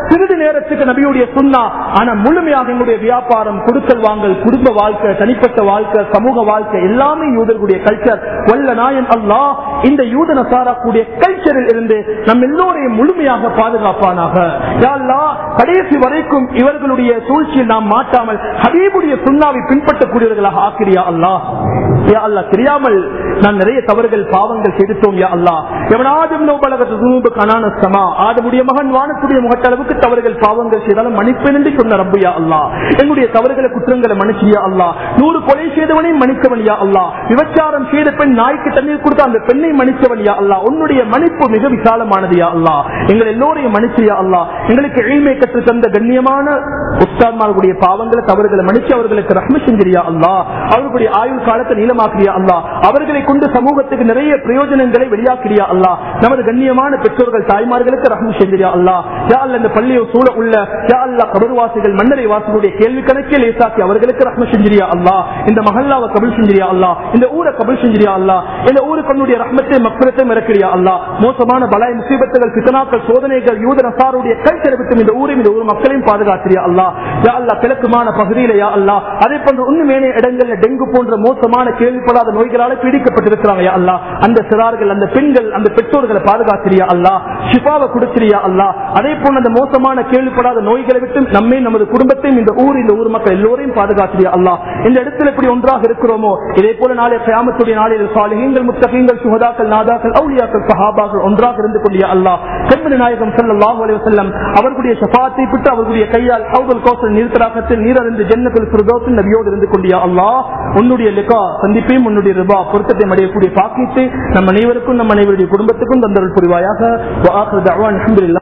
சிறிது நேரத்துக்கு நபியுடைய சுண்ணா ஆனா முழுமையாக எங்களுடைய வியாபாரம் கொடுக்கல் வாங்கல் குடும்ப வாழ்க்கை தனிப்பட்ட வாழ்க்கை சமூக வாழ்க்கை எல்லாமே யூதர்களுடைய கல்ச்சர் வல்ல நாயன் அல்லாஹ் இந்த யூத நசாரா கூடிய கல்ச்சரில் இருந்து நம் எல்லோரையும் முழுமையாக பாதுகாப்பானாக யா அல்லாஹ், கடைசி வரைக்கும் இவர்களுடைய சூழ்ச்சியில் நாம் மாட்டாமல் ஹபீபுடைய சுண்ணாவை பின்பற்றக்கூடியவர்களாக ஆக்கிரியா அல்லாஹ் யா அல்லாஹ் தெரியாமல் நான் நிறைய தவறுகள் பாவங்கள் செய்துட்டோம் யா அல்லாஹ் எவனாதும் நோபலகத்து துனூபு கனான சமா ஆதமுடைய மகன் வானத்துடைய முகட்டளவுக்கு தவறுகள் பாவங்கள் செய்தாலும் மன்னிப்பேன் என்று சொன்ன ரப்பு யா அல்லாஹ் எங்களுடைய தவறுகளை குற்றங்களை மன்னிச்சியா அல்லாஹ் நூறு கொலை செய்தவனை மன்னித்தவன் யா அல்லாஹ் விபச்சாரம் செய்த பெண் நாய்க்கு தண்ணீர் கொடுத்த அந்த பெண்ணை மன்னித்தவன் யா அல்லாஹ் உன்னுடைய மன்னிப்பு மிக விசாலமானது யா அல்லாஹ் எங்கள் எல்லோரையும் மன்னிச்சியா அல்லாஹ் எங்களுக்கு எளிமை கற்று தந்த கண்ணியமான உஸ்தாத்மார்களுடைய பாவங்களை தவறுகளை மன்னிச்சு அவர்களுக்கு ரஹ்ம செஞ்சிரியா அல்லாஹ் அவர்களுடைய ஆயுள் காலத்தை நீளமாக்கிறியா அல்லாஹ் அவர்களை கொண்டு சமூகத்துக்கு நிறைய பிரயோஜனங்களை வெளியாக்கிறியா அல்லாஹ் நமது கண்ணியமான பெற்றோர்கள் தாய்மார்களுக்கு ரஹ்ம செஞ்சிரியா அல்லாஹ் யா அல்லாஹ் இந்த பள்ளியை சூழ உள்ள யா அல்லாஹ் கபர்வாசிகள் மன்னரை வாசிகளுடைய கேள்வி கணக்கில் லேசாக்கி அவர்களுக்கு ரஹ்ம செஞ்சிரியா அல்லாஹ் இந்த மஹல்லாவை கபில் செஞ்சிரியா அல்லாஹ் இந்த ஊரை கபில் செஞ்சிரியா அல்லாஹ் இந்த ஊருக்கு உன்னுடைய ரஹ்மத்தை மக்களத்தை இறக்கிறியா அல்லாஹ் மோசமான பலாய் முசீபத்துகள் சித்தனாக்கள் சோதனைகள் யூத நசாருடைய கைத்தரை விட்டு இந்த ஊரையும் இந்த ஊர் மக்களையும் பாதுகாத்திரியா அல்லாஹ் யா அல்லாஹ் கிழக்குமான பகுதியில யா அல்லாஹ் அதே போன்று உண்மையான இடங்கள்ல டெங்கு போன்ற மோசமான கேள்விப்படாத நோய்களால பீடிக்கப்பட்டிருக்கிறாங்க யா அல்லாஹ் அந்த சிறார்கள் அந்த பெண்கள் அந்த பெற்றோர்களை பாதுகாத்திரியா அல்லாஹ் ஷிஃபாவை கொடுத்திரியா அல்லாஹ் அதே போன்று அந்த மோசமான கேள்விப்படாத நோய்களை விட்டு நம்மை நமது குடும்பத்தையும் இந்த ஊர் இந்த ஊர் மக்கள் எல்லோரையும் பாதுகாத்திரியா அல்லாஹ் இந்த இடத்துல இப்படி ஒன்றாக இருக்கிறோமோ இதே போல நாளை கியாமத்துடைய நாளில் சாலிகங்கள் முத்தகங்கள் சுகதாக்கள் நாதாக்கள் அவுலியாக்கள் சஹாபாக்கள் ஒன்றாக இருந்து கொண்டிய அல்லாஹ் கண்மணி நாயகம் ஸல்லல்லாஹு அலைஹி வஸல்லம் அவர்களுடைய ஷஃபாத்தை பெற்று அவர்களுடைய கையால் ஹவுதுல் கௌசர் நீர்த்தராகத்தில் நீரறிந்து ஜன்னத்துல் ஃபிர்தௌஸின் நபியோடு இருந்து கொண்டிய அல்லாஹ் உன்னுடைய லிகா சந்திப்பையும் உன்னுடைய ரிபா பொருத்தத்தை அடையக்கூடிய பாக்கியத்தை நம் அனைவருக்கும் நம் அனைவருடைய குடும்பத்துக்கும் தந்தருள் புரிவாயாக வ ஆகிரு தஅவான் அல்ஹம்துலில்லாஹ்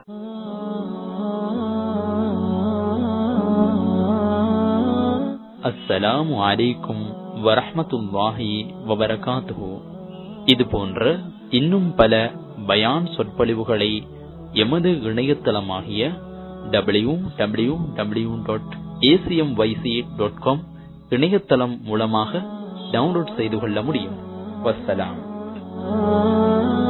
அஸ்ஸலாமு அலைக்கும் வரஹ்மத்துல்லாஹி வபரகாத்துஹு இது போன்ற இன்னும் பல பயான் சொற்பொழிவுகளை எமது இணையதளமாகிய W W W dot ACM Y C dot com இணையதளம் மூலமாக டவுன்லோட் செய்து கொள்ள முடியும் வஸ்ஸலாம்